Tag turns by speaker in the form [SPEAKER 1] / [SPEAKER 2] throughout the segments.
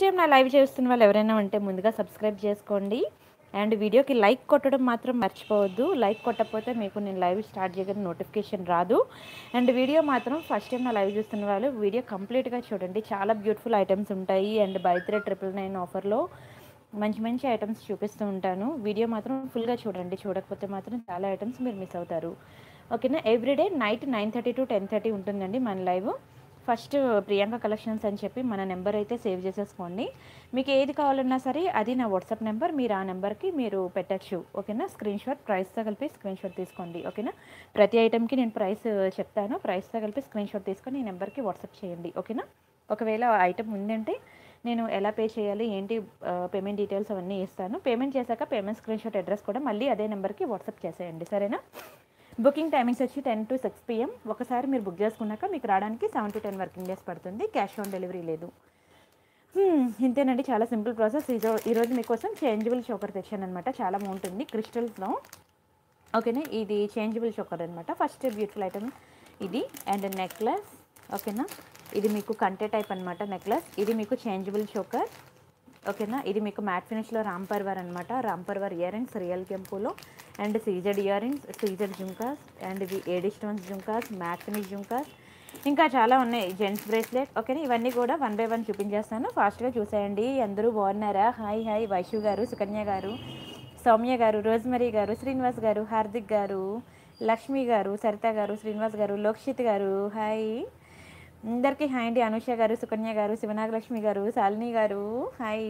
[SPEAKER 1] Time నా live చేస్తున్న వాళ్ళు ఎవరైనా ఉంటే ముందుగా సబ్స్క్రైబ్ చేసుకోండి అండ్ వీడియోకి లైక్ కొట్టడం మాత్రం మర్చిపోవద్దు లైక్ కొట్టకపోతే మీకు నేను లైవ్ స్టార్ట్ చేయగానే నోటిఫికేషన్ రాదు అండ్ వీడియో మాత్రం ఫస్ట్ టైం నా లైవ్ చూస్తున్న వాళ్ళు వీడియో కంప్లీట్గా చూడండి చాలా బ్యూటిఫుల్ ఐటమ్స్ ఉంటాయి అండ్ బైత్రే ట్రిపుల్ నైన్ ఆఫర్లో మంచి మంచి ఐటమ్స్ చూపిస్తూ ఉంటాను వీడియో మాత్రం ఫుల్గా చూడండి చూడకపోతే మాత్రం చాలా ఐటమ్స్ మీరు మిస్ అవుతారు ఓకేనా everyday night nine thirty to ten thirty ఉంటుందండి మన లైవ్ ఫస్ట్ ప్రియాంక కలెక్షన్స్ అని చెప్పి మన నెంబర్ అయితే సేవ్ చేసేసుకోండి మీకు ఏది కావాలన్నా సరే అది నా వాట్సాప్ నెంబర్ మీరు ఆ నెంబర్కి మీరు పెట్టచ్చు ఓకేనా స్క్రీన్ షాట్ ప్రైస్తో కలిపి స్క్రీన్ షాట్ తీసుకోండి ఓకేనా ప్రతి ఐటెంకి నేను ప్రైస్ చెప్తాను ప్రైస్తో కలిపి స్క్రీన్ షాట్ తీసుకొని ఈ నెంబర్కి వాట్సాప్ చేయండి ఓకేనా ఒకవేళ ఐటమ్ ఉందంటే నేను ఎలా పే చేయాలి ఏంటి పేమెంట్ డీటెయిల్స్ అవన్నీ ఇస్తాను పేమెంట్ చేశాక పేమెంట్ స్క్రీన్ షాట్ అడ్రస్ కూడా మళ్ళీ అదే నెంబర్కి వాట్సాప్ చేసేయండి సరేనా బుకింగ్ టైమింగ్స్ వచ్చి టెన్ టు సిక్స్ పిఎం ఒకసారి మీరు బుక్ చేసుకున్నాక మీకు రావడానికి seven to ten working days పడుతుంది క్యాష్ ఆన్ డెలివరీ లేదు హ్మ్, ఇంతేనండి చాలా సింపుల్ ప్రాసెస్ ఈరో ఈరోజు మీకోసం చేంజబుల్ చోకర్ తెచ్చాను అనమాట చాలా బాగుంటుంది క్రిస్టల్స్లో ఓకేనా ఇది చేంజబుల్ చోకర్ అనమాట ఫస్ట్ బ్యూటిఫుల్ ఐటమ్ ఇది అండ్ నెక్లెస్ ఓకేనా ఇది మీకు కంటే టైప్ అనమాట నెక్లెస్ ఇది మీకు చేంజబుల్ చోకర్ ఓకేనా ఇది మీకు మ్యాట్ ఫినిష్లో రాంపర్వర్ అనమాట రాంపర్వర్ ఇయర్ రింగ్స్ రియల్ కెంపులో and CZ earrings CZ jhumkas and ఇవి AD stones jhumkas matte finish jhumkas ఇంకా చాలా ఉన్నాయి జెంట్స్ బ్రేస్లెట్ ఓకేనా ఇవన్నీ కూడా వన్ బై వన్ చూపించేస్తాను ఫాస్ట్గా చూసేయండి అందరూ బాగున్నారా హాయ్ హాయ్ వైషు గారు సుకన్య గారు సౌమ్య గారు రోజ్మరీ గారు శ్రీనివాస్ గారు హార్దిక్ గారు లక్ష్మి గారు సరిత గారు శ్రీనివాస్ గారు లోక్షిత్ గారు హాయ్ అందరికీ హాయ్ అండి అనుష గారు సుకన్య గారు శివనాగలక్ష్మి గారు శాలిని గారు హాయ్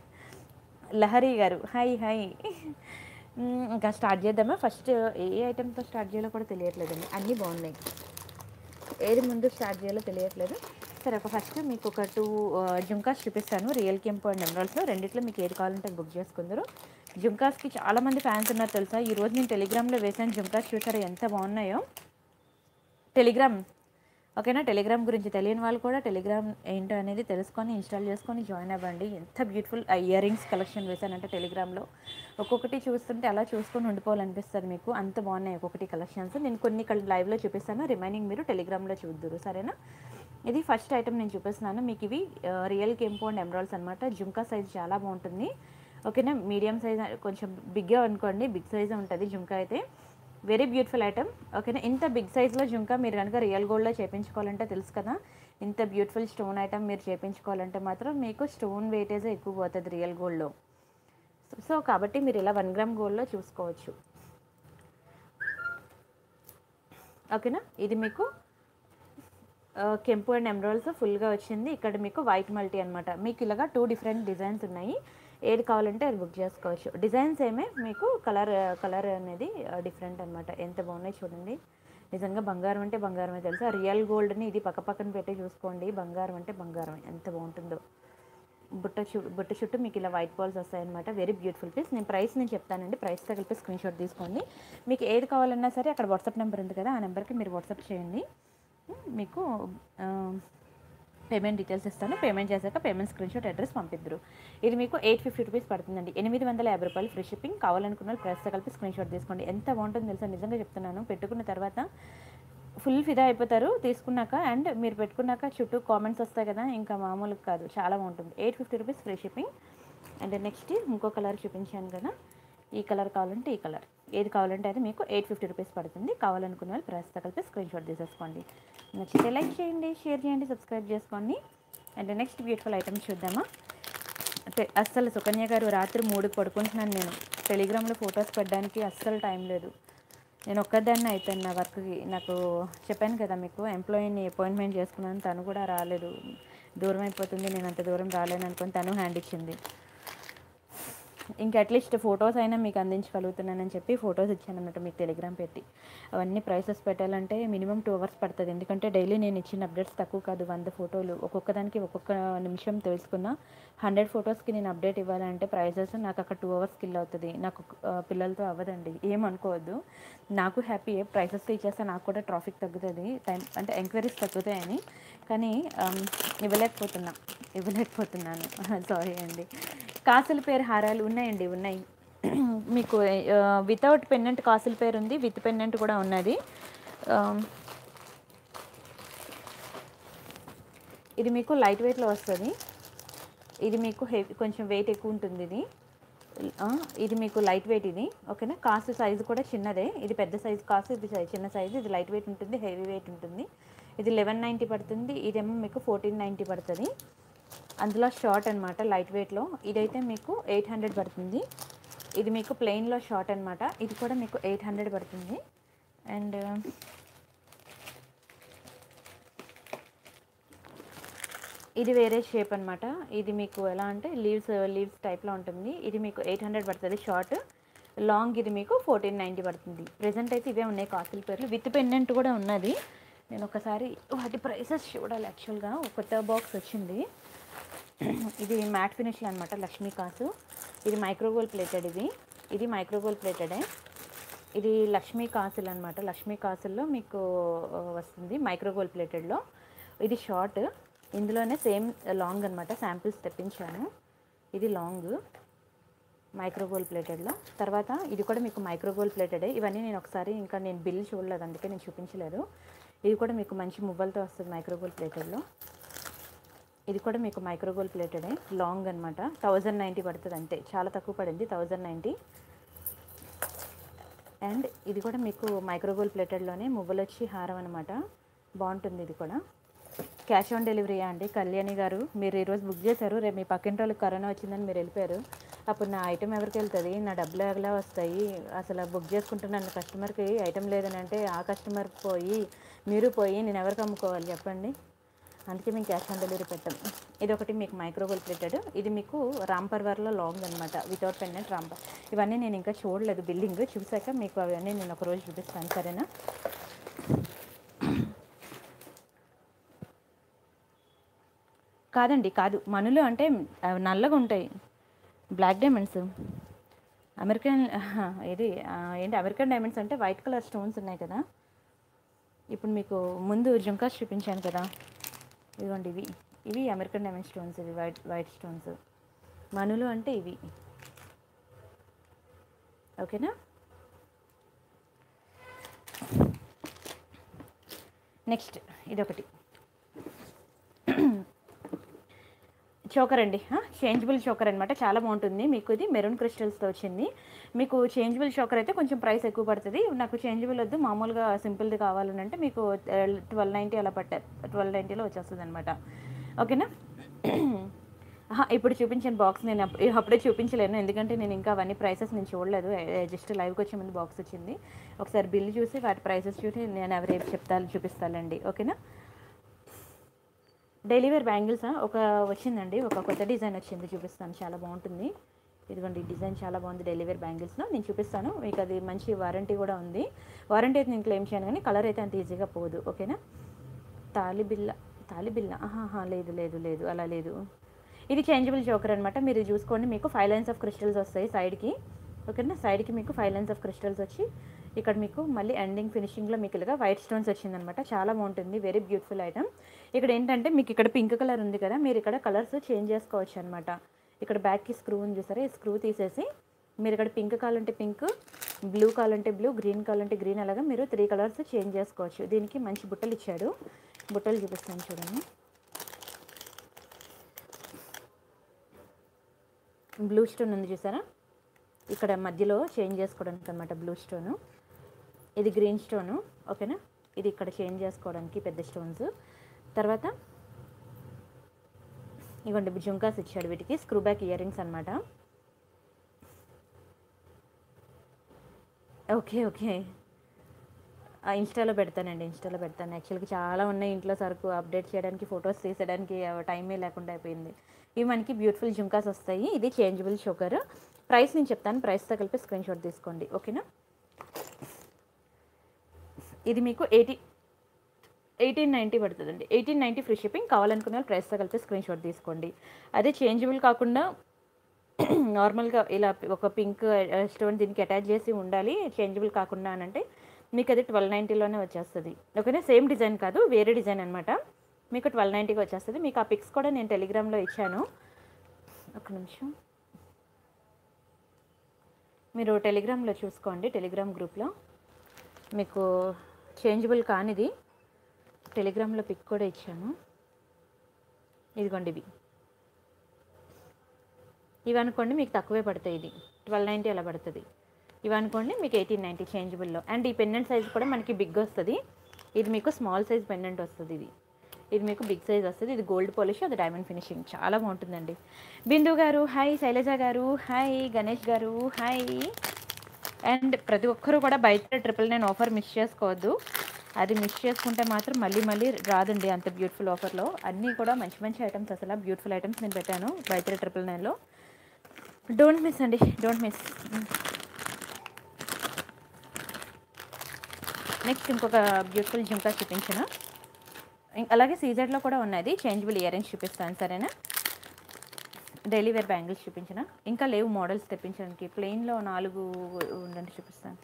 [SPEAKER 1] లహరి గారు హాయ్ హాయ్ మ్, ఇంకా స్టార్ట్ చేద్దామా ఫస్ట్ ఏ ఐటెంతో స్టార్ట్ చేయాలో కూడా తెలియట్లేదండి అన్నీ బాగున్నాయి ఏది ముందు స్టార్ట్ చేయాలో తెలియట్లేదు సరే ఒక ఫస్ట్ మీకు ఒక టూ జుంకాస్ చూపిస్తాను రియల్ కెంపు అండ్ ఎమరాల్స్లో రెండిట్లో మీకు ఏది కావాలంటే అది బుక్ చేసుకుందరు జుంకాస్కి చాలా మంది ఫ్యాన్స్ ఉన్నారు తెలుసా ఈ రోజు నేను టెలిగ్రామ్లో వేసాను జుంకాస్ చూసారా ఎంత బాగున్నాయో టెలిగ్రామ్ ఓకేనా టెలిగ్రామ్ గురించి తెలియని వాళ్ళు కూడా టెలిగ్రామ్ ఏంటో అనేది తెలుసుకొని ఇన్స్టాల్ చేసుకొని జాయిన్ అవ్వండి ఎంత బ్యూటిఫుల్ ఇయర్ రింగ్స్ కలెక్షన్ వేశానంటే టెలిగ్రామ్లో ఒక్కొక్కటి చూస్తుంటే అలా చూసుకొని ఉండిపోవాలనిపిస్తుంది మీకు అంత బాగున్నాయి ఒక్కొక్కటి కలెక్షన్స్ నేను కొన్ని ఇక్కడ లైవ్లో చూపిస్తాను రిమైనింగ్ మీరు టెలిగ్రామ్లో చూద్దరు సరేనా ఇది ఫస్ట్ ఐటమ్ నేను చూపిస్తున్నాను మీకు ఇవి రియల్ కెంపు అండ్ ఎమరాల్స్ అనమాట జుంకా సైజ్ చాలా బాగుంటుంది ఓకేనా మీడియం సైజ్ కొంచెం బిగ్గా అనుకోండి బిగ్ సైజ్ ఉంటుంది జుంకా అయితే వెరీ బ్యూటిఫుల్ ఐటమ్ ఓకేనా ఇంత బిగ్ సైజ్లో జుంకా మీరు కనుక రియల్ గోల్డ్లో చేయించుకోవాలంటే తెలుసు కదా ఇంత బ్యూటిఫుల్ స్టోన్ ఐటమ్ మీరు చేయించుకోవాలంటే మాత్రం మీకు స్టోన్ వెయిటేజ్ ఎక్కువ పోతుంది రియల్ గోల్డ్లో సో కాబట్టి మీరు ఇలా వన్ గ్రామ్ గోల్డ్లో చూసుకోవచ్చు ఓకేనా ఇది మీకు ఆ, కెంపు అండ్ ఎమరాల్స్ ఫుల్గా వచ్చింది ఇక్కడ మీకు వైట్ మల్టీ అనమాట మీకు ఇలాగా టూ డిఫరెంట్ డిజైన్స్ ఉన్నాయి ఏది కావాలంటే అది బుక్ చేసుకోవచ్చు డిజైన్స్ ఏమే మీకు కలర్ కలర్ అనేది డిఫరెంట్ అనమాట ఎంత బాగున్నాయి చూడండి నిజంగా బంగారం అంటే బంగారమే తెలుసా రియల్ గోల్డ్ని ఇది పక్క పక్కన పెట్టి చూసుకోండి బంగారం అంటే బంగారం ఎంత బాగుంటుందో బుట్ట చు బుట్ట చుట్టూ మీకు ఇలా వైట్ బాల్స్ వస్తాయన్నమాట వెరీ బ్యూటిఫుల్ పీస్ నేను ప్రైస్ నేను చెప్తానండి ప్రైస్తో కలిపి స్క్రీన్ షాట్ తీసుకోండి మీకు ఏది కావాలన్నా సరే అక్కడ వాట్సాప్ నెంబర్ ఉంది కదా ఆ నెంబర్కి మీరు వాట్సాప్ చేయండి మీకు పేమెంట్ డీటెయిల్స్ ఇస్తాను పేమెంట్ చేశాక పేమెంట్ స్క్రీన్ షాట్ అడ్రస్ పంపిద్దరు ఇది మీకు ఎయిట్ ఫిఫ్టీ రూపీస్ పడుతుందండి ఎనిమిది వందల యాభై రూపాయలు ఫ్రీ షిప్పింగ్ కావాలనుకున్న వాళ్ళు ప్రైస్తో కలిపి స్క్రీన్ షాట్ తీసుకోండి ఎంత బాగుంటుందో తెలుసా నిజంగా చెప్తున్నాను పెట్టుకున్న తర్వాత ఫుల్ ఫిదా అయిపోతారు తీసుకున్నాక అండ్ మీరు పెట్టుకున్నాక చుట్టూ కామెంట్స్ వస్తాయి కదా ఇంకా మామూలుగా కాదు చాలా బాగుంటుంది eight fifty rupees free shipping and next ఇంకో కలర్ చూపించాను కదా ఈ కలర్ కావాలంటే ఈ కలర్ ఏది కావాలంటే అది మీకు ఎయిట్ ఫిఫ్టీ రూపీస్ పడుతుంది కావాలనుకున్న వాళ్ళు ప్రైస్తో కలిపి స్క్రీన్ షాట్ తీసేసుకోండి నచ్చితే లైక్ చేయండి షేర్ చేయండి సబ్స్క్రైబ్ చేసుకోండి అండ్ నెక్స్ట్ బ్యూటిఫుల్ ఐటమ్స్ చూద్దామా అంటే అస్సలు సుకన్య గారు రాత్రి మూడుకి పడుకుంటున్నాను నేను టెలిగ్రామ్లో ఫొటోస్ పెట్టడానికి అస్సలు టైం లేదు నేను ఒక్కదాన్ని అయిపోయాను నా వర్క్కి నాకు చెప్పాను కదా మీకు ఎంప్లాయీని అపాయింట్మెంట్ చేసుకున్నాను తను కూడా రాలేదు దూరం అయిపోతుంది నేను అంత దూరం రాలేను అనుకొని తను హ్యాండ్ ఇచ్చింది ఇంకా అట్లీస్ట్ ఫొటోస్ అయినా మీకు అందించగలుగుతున్నానని చెప్పి ఫొటోస్ ఇచ్చాను అన్నమాట మీకు టెలిగ్రామ్ పెట్టి అవన్నీ ప్రైసెస్ పెట్టాలంటే మినిమం టూ అవర్స్ పడుతుంది ఎందుకంటే డైలీ నేను ఇచ్చిన అప్డేట్స్ తక్కువ కాదు వంద ఫోటోలు ఒక్కొక్క దానికి ఒక్కొక్క నిమిషం తెలుసుకున్న హండ్రెడ్ ఫొటోస్కి నేను అప్డేట్ ఇవ్వాలంటే ప్రైసెస్ నాకు అక్కడ టూ అవర్స్ కిల్ అవుతుంది నాకు ఆ, పిల్లలతో అవ్వదండి ఏమనుకోవద్దు నాకు హ్యాపీ ప్రైసెస్ ఇచ్చేస్తే నాకు కూడా ట్రాఫిక్ తగ్గుతుంది టైం అంటే ఎంక్వైరీస్ తగ్గుతాయని కానీ ఆమ్, ఇవ్వలేకపోతున్నా ఇవ్వలేకపోతున్నాను సారీ అండి కాసుల పేరు హారాలు ఉన్నాయండి ఉన్నాయి మీకు వితౌట్ పెన్నెంట్ కాసుల పేరు ఉంది విత్ పెన్నెంట్ కూడా ఉన్నది ఆమ్, ఇది మీకు లైట్ వెయిట్లో వస్తుంది ఇది మీకు హెవీ కొంచెం వెయిట్ ఎక్కువ ఉంటుంది ఇది ఆ, ఇది మీకు లైట్ వెయిట్ ఇది ఓకేనా కాస్ట్ సైజు కూడా చిన్నదే ఇది పెద్ద సైజు కాస్ట్ ఇది సై- చిన్న సైజు ఇది లైట్ వెయిట్ ఉంటుంది హెవీ వెయిట్ ఉంటుంది ఇది లెవెన్ నైంటీ పడుతుంది ఇదేమో మీకు ఫోర్టీన్ నైంటీ పడుతుంది అందులో షార్ట్ అనమాట లైట్ వెయిట్లో ఇదైతే మీకు ఎయిట్ హండ్రెడ్ పడుతుంది ఇది మీకు ప్లెయిన్లో షార్ట్ అనమాట ఇది కూడా మీకు ఎయిట్ హండ్రెడ్ పడుతుంది అండ్ ఇది వేరే షేప్ అనమాట ఇది మీకు ఎలా అంటే లీవ్స్ లీవ్స్ టైప్లో ఉంటుంది ఇది మీకు ఎయిట్ హండ్రెడ్ పడుతుంది షార్ట్ లాంగ్ ఇది మీకు ఫోర్టీన్ నైంటీ పడుతుంది ప్రజెంట్ అయితే ఇవే ఉన్నాయి కాసుల పేర్లు విత్ పెండెంట్ కూడా ఉన్నది నేను ఒకసారి వాటి ప్రైసెస్ చూడాలి యాక్చువల్గా ఒక కొత్త బాక్స్ వచ్చింది ఇది మ్యాట్ ఫినిష్ అనమాట లక్ష్మీ కాసు ఇది మైక్రోగోల్ ప్లేటెడ్ ఇది ఇది మైక్రోగోల్ ప్లేటెడే ఇది లక్ష్మీ కాసులు అనమాట లక్ష్మీ కాసుల్లో మీకు ఆ, వస్తుంది మైక్రోగోల్ ప్లేటెడ్లో ఇది షార్ట్ ఇందులోనే సేమ్ లాంగ్ అనమాట శాంపిల్స్ తెప్పించాను ఇది లాంగ్ మైక్రోగోల్ ప్లేటెడ్లో తర్వాత ఇది కూడా మీకు మైక్రోగోల్ ప్లేటెడే ఇవన్నీ నేను ఒకసారి ఇంకా నేను బిల్ చూడలేదు అందుకే నేను చూపించలేదు ఇది కూడా మీకు మంచి మువ్వలతో వస్తుంది మైక్రోగోల్ ప్లేటెడ్లో ఇది కూడా మీకు మైక్రోగోల్ ప్లేటెడే లాంగ్ అనమాట థౌజండ్ నైంటీ పడుతుంది అంతే చాలా తక్కువ పడింది థౌజండ్ నైంటీ అండ్ ఇది కూడా మీకు మైక్రోగోల్ ప్లేటెడ్లోనే మువ్వలు వచ్చి హారం అనమాట బాగుంటుంది ఇది కూడా క్యాష్ ఆన్ డెలివరీయా అండి కళ్యాణి గారు మీరు ఈరోజు బుక్ చేశారు రేపు మీ పక్కింటి వాళ్ళకి కరోనా వచ్చిందని మీరు వెళ్ళిపోయారు అప్పుడు నా ఐటెం ఎవరికి వెళ్తుంది నా డబ్బులు ఎలా వస్తాయి అసలు బుక్ చేసుకుంటున్నాను కస్టమర్కి ఐటెం లేదని అంటే ఆ కస్టమర్ పోయి మీరు పోయి నేను ఎవరికి అమ్ముకోవాలి చెప్పండి అందుకే మేము క్యాష్ ఆన్ డెలివరీ పెట్టాం ఇది ఒకటి మీకు మైక్రోవేవ్ ప్లేటెడ్ ఇది మీకు రాంపర్వర్లో లాంగ్ అనమాట వితౌట్ పెండెంట్ రాంపర్ ఇవన్నీ నేను ఇంకా చూడలేదు బిల్డింగ్ చూసాక మీకు అవన్నీ నేను ఒక రోజు చూపిస్తాను సరేనా కాదండి కాదు మనులు అంటే అవి నల్లగా ఉంటాయి బ్లాక్ డైమండ్స్ అమెరికన్ ఆహా, ఇది ఆ, ఏంటి అమెరికన్ డైమండ్స్ అంటే వైట్ కలర్ స్టోన్స్ ఉన్నాయి కదా ఇప్పుడు మీకు ముందు జుంకాస్ చూపించాను కదా ఇదిగోండి ఇవి ఇవి అమెరికన్ డైమండ్ స్టోన్స్ ఇవి వైట్ వైట్ స్టోన్స్ మనులు అంటే ఇవి ఓకేనా నెక్స్ట్ ఇదొకటి చోకర్ అండి చేంజబుల్ చోకర్ అనమాట చాలా బాగుంటుంది మీకు ఇది మెరూన్ క్రిస్టల్స్తో వచ్చింది మీకు చేంజబుల్ చోకర్ అయితే కొంచెం ప్రైస్ ఎక్కువ పడుతుంది నాకు చేంజబుల్ వద్దు మామూలుగా సింపుల్ది కావాలని అంటే మీకు ట్వెల్వ్ నైంటీ అలా పట్టారు ట్వెల్వ్ నైంటీలో వచ్చేస్తుంది అనమాట ఓకేనా ఆహా, ఇప్పుడు చూపించిన బాక్స్ నేను అప్- అప్పుడే చూపించలేను ఎందుకంటే నేను ఇంకా అవన్నీ ప్రైసెస్ నేను చూడలేదు జస్ట్ లైవ్కి వచ్చే ముందు బాక్స్ వచ్చింది ఒకసారి బిల్ చూసి వాటి ప్రైసెస్ చూసి నేను అవి రేపు చెప్తాను చూపిస్తానండి ఓకేనా డెలివరీ బ్యాంగిల్స్ ఒక వచ్చిందండి ఒక కొత్త డిజైన్ వచ్చింది చూపిస్తాను చాలా బాగుంటుంది ఇదిగోండి ఈ డిజైన్ చాలా బాగుంది డెలివరీ బ్యాంగిల్స్లో నేను చూపిస్తాను మీకు అది మంచి వారంటీ కూడా ఉంది వారంటీ అయితే నేను క్లెయిమ్ చేయను కానీ కలర్ అయితే అంత ఈజీగా పోదు ఓకేనా తాలి బిల్ల తాలి బిల్ల ఆహాహా లేదు లేదు లేదు అలా లేదు ఇది చేంజబుల్ జోకర్ అనమాట మీరు ఇది చూసుకోండి మీకు ఫైవ్ లైన్స్ ఆఫ్ క్రిస్టల్స్ వస్తాయి సైడ్కి ఓకేనా సైడ్కి మీకు ఫైవ్ లైన్స్ ఆఫ్ క్రిస్టల్స్ వచ్చి ఇక్కడ మీకు మళ్ళీ ఎండింగ్ ఫినిషింగ్లో మీకు ఇలాగా వైట్ స్టోన్స్ వచ్చిందనమాట చాలా బాగుంటుంది వెరీ బ్యూటిఫుల్ ఐటమ్ ఇక్కడ ఏంటంటే మీకు ఇక్కడ పింక్ కలర్ ఉంది కదా మీరు ఇక్కడ కలర్స్ చేంజ్ చేసుకోవచ్చు అనమాట ఇక్కడ బ్యాక్కి స్క్రూ ఉంది చూసారా ఈ స్క్రూ తీసేసి మీరు ఇక్కడ పింక్ కావాలంటే పింక్ బ్లూ కావాలంటే బ్లూ గ్రీన్ కావాలంటే గ్రీన్ అలాగా మీరు త్రీ కలర్స్ చేంజ్ చేసుకోవచ్చు దీనికి మంచి బుట్టలు ఇచ్చాడు బుట్టలు చూపిస్తాను చూడండి బ్లూ స్టోన్ ఉంది చూసారా ఇక్కడ మధ్యలో చేంజ్ చేసుకోవడానికి అనమాట బ్లూ స్టోను ఇది గ్రీన్ స్టోను ఓకేనా ఇది ఇక్కడ చేంజ్ చేసుకోవడానికి పెద్ద స్టోన్స్ తర్వాత ఇవ్వండి జుంకాస్ ఇచ్చాడు వీటికి స్క్రూ బ్యాక్ ఇయర్ రింగ్స్ అనమాట ఓకే ఓకే ఆ, ఇన్స్టాలో పెడతానండి ఇన్స్టాలో పెడతాను యాక్చువల్గా చాలా ఉన్నాయి ఇంట్లో సరుకు అప్డేట్ చేయడానికి ఫొటోస్ తీసేయడానికి ఆ, టైమే లేకుండా అయిపోయింది ఇవి మనకి బ్యూటిఫుల్ జుంకాస్ వస్తాయి ఇది చేంజబుల్ షోకర్ ప్రైస్ నేను చెప్తాను ప్రైస్తో కలిపి స్క్రీన్ షాట్ తీసుకోండి ఓకేనా ఇది మీకు ఎయిటీ ఎయిటీన్ నైంటీ పడుతుందండి ఎయిటీన్ నైంటీ ఫ్రీ షిప్పింగ్ కావాలనుకున్న వాళ్ళు ప్రైస్తో కలిపి స్క్రీన్ షాట్ తీసుకోండి అదే చేంజబుల్ కాకుండా నార్మల్గా ఇలా ఒక పింక్ స్టోన్ దీనికి అటాచ్ చేసి ఉండాలి చేంజబుల్ కాకుండా అని అంటే మీకు అది ట్వెల్వ్ నైంటీలోనే వచ్చేస్తుంది ఓకేనా సేమ్ డిజైన్ కాదు వేరే డిజైన్ అనమాట మీకు ట్వెల్వ్ నైంటీకి వచ్చేస్తుంది మీకు ఆ పిక్స్ కూడా నేను టెలిగ్రామ్లో ఇచ్చాను ఒక నిమిషం మీరు టెలిగ్రామ్లో చూసుకోండి టెలిగ్రామ్ గ్రూప్లో మీకు చేంజబుల్ కానిది టెలిగ్రామ్లో పిక్ కూడా ఇచ్చాను ఇదిగోండి ఇవి ఇవి అనుకోండి మీకు తక్కువే పడతాయి ఇది ట్వెల్వ్ నైంటీ అలా పడుతుంది ఇవి అనుకోండి మీకు ఎయిటీన్ నైంటీ చేంజబుల్లో అండ్ ఈ పెండెంట్ సైజ్ కూడా మనకి బిగ్ వస్తుంది ఇది మీకు స్మాల్ సైజ్ పెండెంట్ వస్తుంది ఇది ఇది మీకు బిగ్ సైజ్ వస్తుంది ఇది గోల్డ్ పాలిష్ అది డైమండ్ ఫినిషింగ్ చాలా బాగుంటుందండి బిందు గారు హాయ్ శైలజ గారు హాయ్ గణేష్ గారు హాయ్ అండ్ ప్రతి ఒక్కరూ కూడా బయట ట్రిపుల్ నైన్ ఆఫర్ మిస్ చేసుకోవద్దు అది మిస్ చేసుకుంటే మాత్రం మళ్ళీ మళ్ళీ రాదండి అంత బ్యూటిఫుల్ ఆఫర్లో అన్నీ కూడా మంచి మంచి ఐటమ్స్ అసలు బ్యూటిఫుల్ ఐటమ్స్ నేను పెట్టాను బయట ట్రిపుల్ నైన్లో డోంట్ మిస్ అండి డోంట్ మిస్ నెక్స్ట్ ఇంకొక బ్యూటిఫుల్ జుంకా చూపించిన ఇం- అలాగే సీజెడ్లో కూడా ఉన్నది చేంజబుల్ ఇయర్ రింగ్స్ చూపిస్తాను సరేనా డైలీ వేర్ బ్యాంగిల్స్ చూపించిన ఇంకా లేవు మోడల్స్ తెప్పించడానికి ప్లెయిన్లో నాలుగు ఉండండి చూపిస్తాను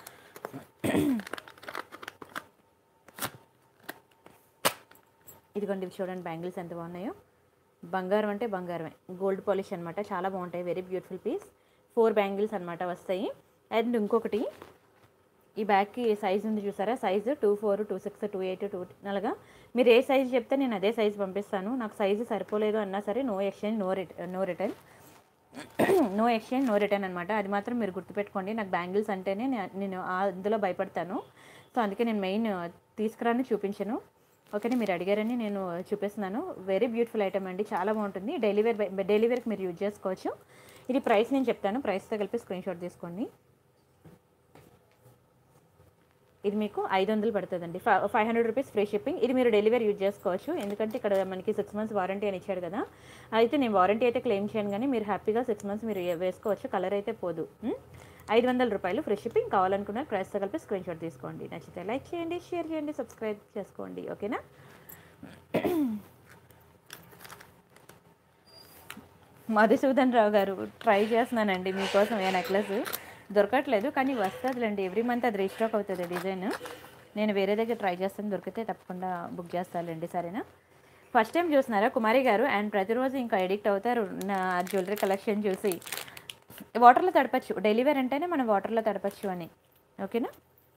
[SPEAKER 1] ఇదిగోండి ఇవి చూడండి బ్యాంగిల్స్ ఎంత బాగున్నాయో బంగారం అంటే బంగారమే గోల్డ్ పాలిష్ అనమాట చాలా బాగుంటాయి very beautiful piece four bangles అనమాట వస్తాయి అండ్ ఇంకొకటి ఈ బ్యాగ్కి సైజ్ ఉంది చూసారా size two four two six two eight two అలాగా మీరు ఏ సైజ్ చెప్తే నేను అదే సైజ్ పంపిస్తాను నాకు సైజు సరిపోలేదు అన్నా సరే నో ఎక్స్చేంజ్ నో రిట no return no exchange no return అనమాట అది మాత్రం మీరు గుర్తుపెట్టుకోండి నాకు బ్యాంగిల్స్ అంటేనే నే- నేను ఆ ఇందులో భయపడతాను సో అందుకే నేను మెయిన్ తీసుకురాని చూపించను ఓకేనే మీరు అడిగారని నేను చూపిస్తున్నాను వెరీ బ్యూటిఫుల్ ఐటమ్ అండి చాలా బాగుంటుంది డైలీ వేర్ డైలీ వేర్కి మీరు యూజ్ చేసుకోవచ్చు ఇది ప్రైస్ నేను చెప్తాను ప్రైస్తో కలిపి స్క్రీన్ షాట్ తీసుకోండి ఇది మీకు ఐదు వందలు పడుతుందండి five hundred rupees free shipping ఇది మీరు డెలివరీ యూజ్ చేసుకోవచ్చు ఎందుకంటే ఇక్కడ మనకి సిక్స్ మంత్స్ వారంటీ అని ఇచ్చాడు కదా అయితే నేను వారంటీ అయితే క్లెయిమ్ చేయను కానీ మీరు హ్యాపీగా సిక్స్ మంత్స్ మీరు వేసుకోవచ్చు కలర్ అయితే పోదు ఉమ్? ఐదు వందల రూపాయలు ఫ్రీ షిప్పింగ్ కావాలనుకున్న ప్రైస్తో కలిపి స్క్రీన్ షాట్ తీసుకోండి నచ్చితే లైక్ చేయండి షేర్ చేయండి సబ్స్క్రైబ్ చేసుకోండి ఓకేనా మధుసూదన్ రావు గారు ట్రై చేస్తున్నానండి మీకోసం ఏ నెక్లెస్ దొరకట్లేదు కానీ వస్తుందిలేండి ఎవ్రీ మంత్ అది రీస్టాక్ అవుతుంది డిజైన్ నేను వేరే దగ్గర ట్రై చేస్తాను దొరికితే తప్పకుండా బుక్ చేస్తానులేండి సరేనా ఫస్ట్ టైం చూస్తున్నారా కుమారి గారు అండ్ ప్రతిరోజు ఇంకా ఎడిక్ట్ అవుతారు నా జ్యువెలరీ కలెక్షన్ చూసి వాటర్లో తడపచ్చు డెలివరీ అంటేనే మనం వాటర్లో తడపచ్చు అని ఓకేనా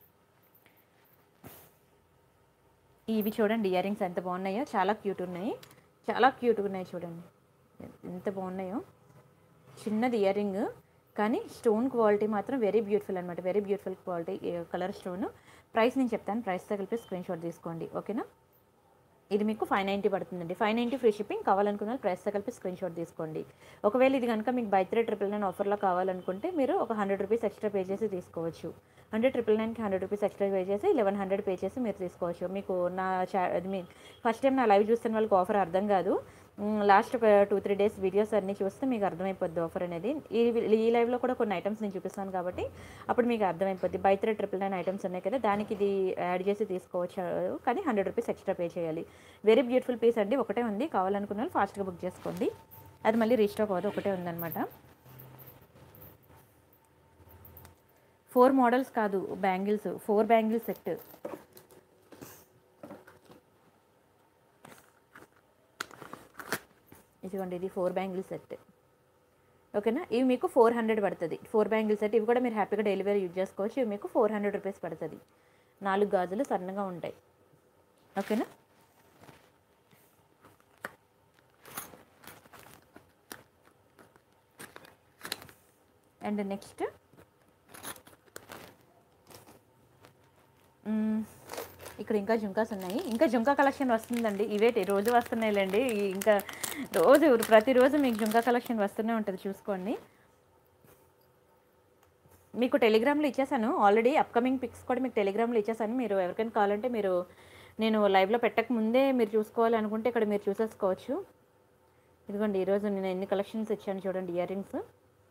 [SPEAKER 1] ఇవి చూడండి ఇయర్ రింగ్స్ ఎంత బాగున్నాయో చాలా క్యూట్ ఉన్నాయి చాలా క్యూట్గా ఉన్నాయి చూడండి ఎంత బాగున్నాయో చిన్నది ఇయర్ రింగ్ కానీ స్టోన్ క్వాలిటీ మాత్రం వెరీ బ్యూటిఫుల్ అనమాట very beautiful quality colour stone price నేను చెప్తాను ప్రైస్తో కలిపి స్క్రీన్ షాట్ తీసుకోండి ఓకేనా ఇది మీకు ఫైవ్ నైంటీ పడుతుందండి ఫైవ్ నైంటీ ఫ్రీ షిప్పింగ్ కావాలనుకున్న ప్రైస్తో కలిపి స్క్రీన్ షాట్ తీసుకోండి ఒకవేళ ఇది కనుక మీకు బై త్రీ ట్రిపుల్ నైన్ ఆఫర్లో కావాలనుకుంటే మీరు ఒక హండ్రెడ్ రూపీస్ ఎక్స్ట్రా పే చేసి తీసుకోవచ్చు అంటే ట్రిపుల్ నైన్కి హండ్రెడ్ రూపీస్ ఎక్స్ట్రా పే చేసి లెవెన్ హండ్రెడ్ పే చేసి మీరు తీసుకోవచ్చు మీకు నా చా అది మీ ఫస్ట్ టైం నా లైవ్ చూస్తున్న వాళ్ళకి ఆఫర్ అర్థం కాదు లాస్ట్ ఒక టూ త్రీ డేస్ వీడియోస్ అన్నీ చూస్తే మీకు అర్థమైపోద్ది ఆఫర్ అనేది ఈ ఈ లైవ్లో కూడా కొన్ని ఐటమ్స్ నేను చూపిస్తాను కాబట్టి అప్పుడు మీకు అర్థమైపోద్ది buy three triple nine items ఉన్నాయి కదా దానికి ఇది యాడ్ చేసి తీసుకోవచ్చు కానీ హండ్రెడ్ రూపీస్ ఎక్స్ట్రా పే చేయాలి వెరీ బ్యూటిఫుల్ పీస్ అండి ఒకటే ఉంది కావాలనుకున్న వాళ్ళు ఫాస్ట్గా బుక్ చేసుకోండి అది మళ్ళీ రీస్టాక్ అవ్వదు ఒకటే ఉందన్నమాట ఫోర్ మోడల్స్ కాదు బ్యాంగిల్స్ ఫోర్ బ్యాంగిల్స్ సెట్ ఇదిగోండి ఇది ఫోర్ బ్యాంగిల్ సెట్ ఓకేనా ఇవి మీకు ఫోర్ హండ్రెడ్ పడుతుంది ఫోర్ బ్యాంగిల్ సెట్ ఇవి కూడా మీరు హ్యాపీగా డెలివరీ యూజ్ చేసుకోవచ్చు ఇవి మీకు ఫోర్ హండ్రెడ్ రూపీస్ పడుతుంది నాలుగు గాజులు సన్నగా ఉంటాయి ఓకేనా అండ్ నెక్స్ట్ ఇక్కడ ఇంకా జుంకాస్ ఉన్నాయి ఇంకా జుంకా కలెక్షన్ వస్తుందండి ఇవేటి రోజు వస్తున్నాయిలేండి ఈ ఇంకా రోజు ప్రతిరోజు మీకు జుంకా కలెక్షన్ వస్తూనే ఉంటుంది చూసుకోండి మీకు టెలిగ్రామ్లో ఇచ్చేసాను ఆల్రెడీ అప్కమింగ్ పిక్స్ కూడా మీకు టెలిగ్రామ్లో ఇచ్చేసాను మీరు ఎవరికైనా కావాలంటే మీరు నేను లైవ్లో పెట్టక ముందే మీరు చూసుకోవాలి అనుకుంటే ఇక్కడ మీరు చూసేసుకోవచ్చు ఇదిగోండి ఈరోజు నేను ఎన్ని కలెక్షన్స్ ఇచ్చాను చూడండి earrings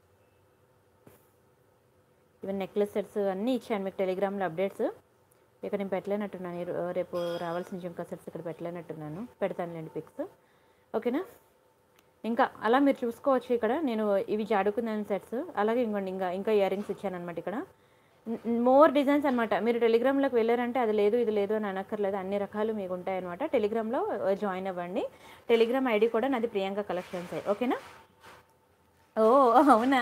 [SPEAKER 1] even necklace sets అన్నీ ఇచ్చాను మీకు టెలిగ్రామ్లో అప్డేట్స్ ఇక్కడ నేను పెట్టలేనట్టున్నాను ఈ రో- రేపు రావాల్సిన జుంకా సెట్స్ ఇక్కడ పెట్టలేనట్టున్నాను పెడతానులేండి పిక్స్ ఓకేనా ఇంకా అలా మీరు చూసుకోవచ్చు ఇక్కడ నేను ఇవి జాడుకున్నాను సెట్స్ అలాగే ఇంకోండి ఇంకా ఇంకా ఇయర్ రింగ్స్ ఇచ్చాను అనమాట ఇక్కడ మోర్ డిజైన్స్ అనమాట మీరు టెలిగ్రామ్లోకి వెళ్ళారంటే అది లేదు ఇది లేదు అని అనక్కర్లేదు అన్ని రకాలు మీకు ఉంటాయి అనమాట టెలిగ్రామ్లో జాయిన్ అవ్వండి టెలిగ్రామ్ ఐడి కూడా నాది ప్రియాంక కలెక్షన్స్ ఓకేనా ఓ అవునా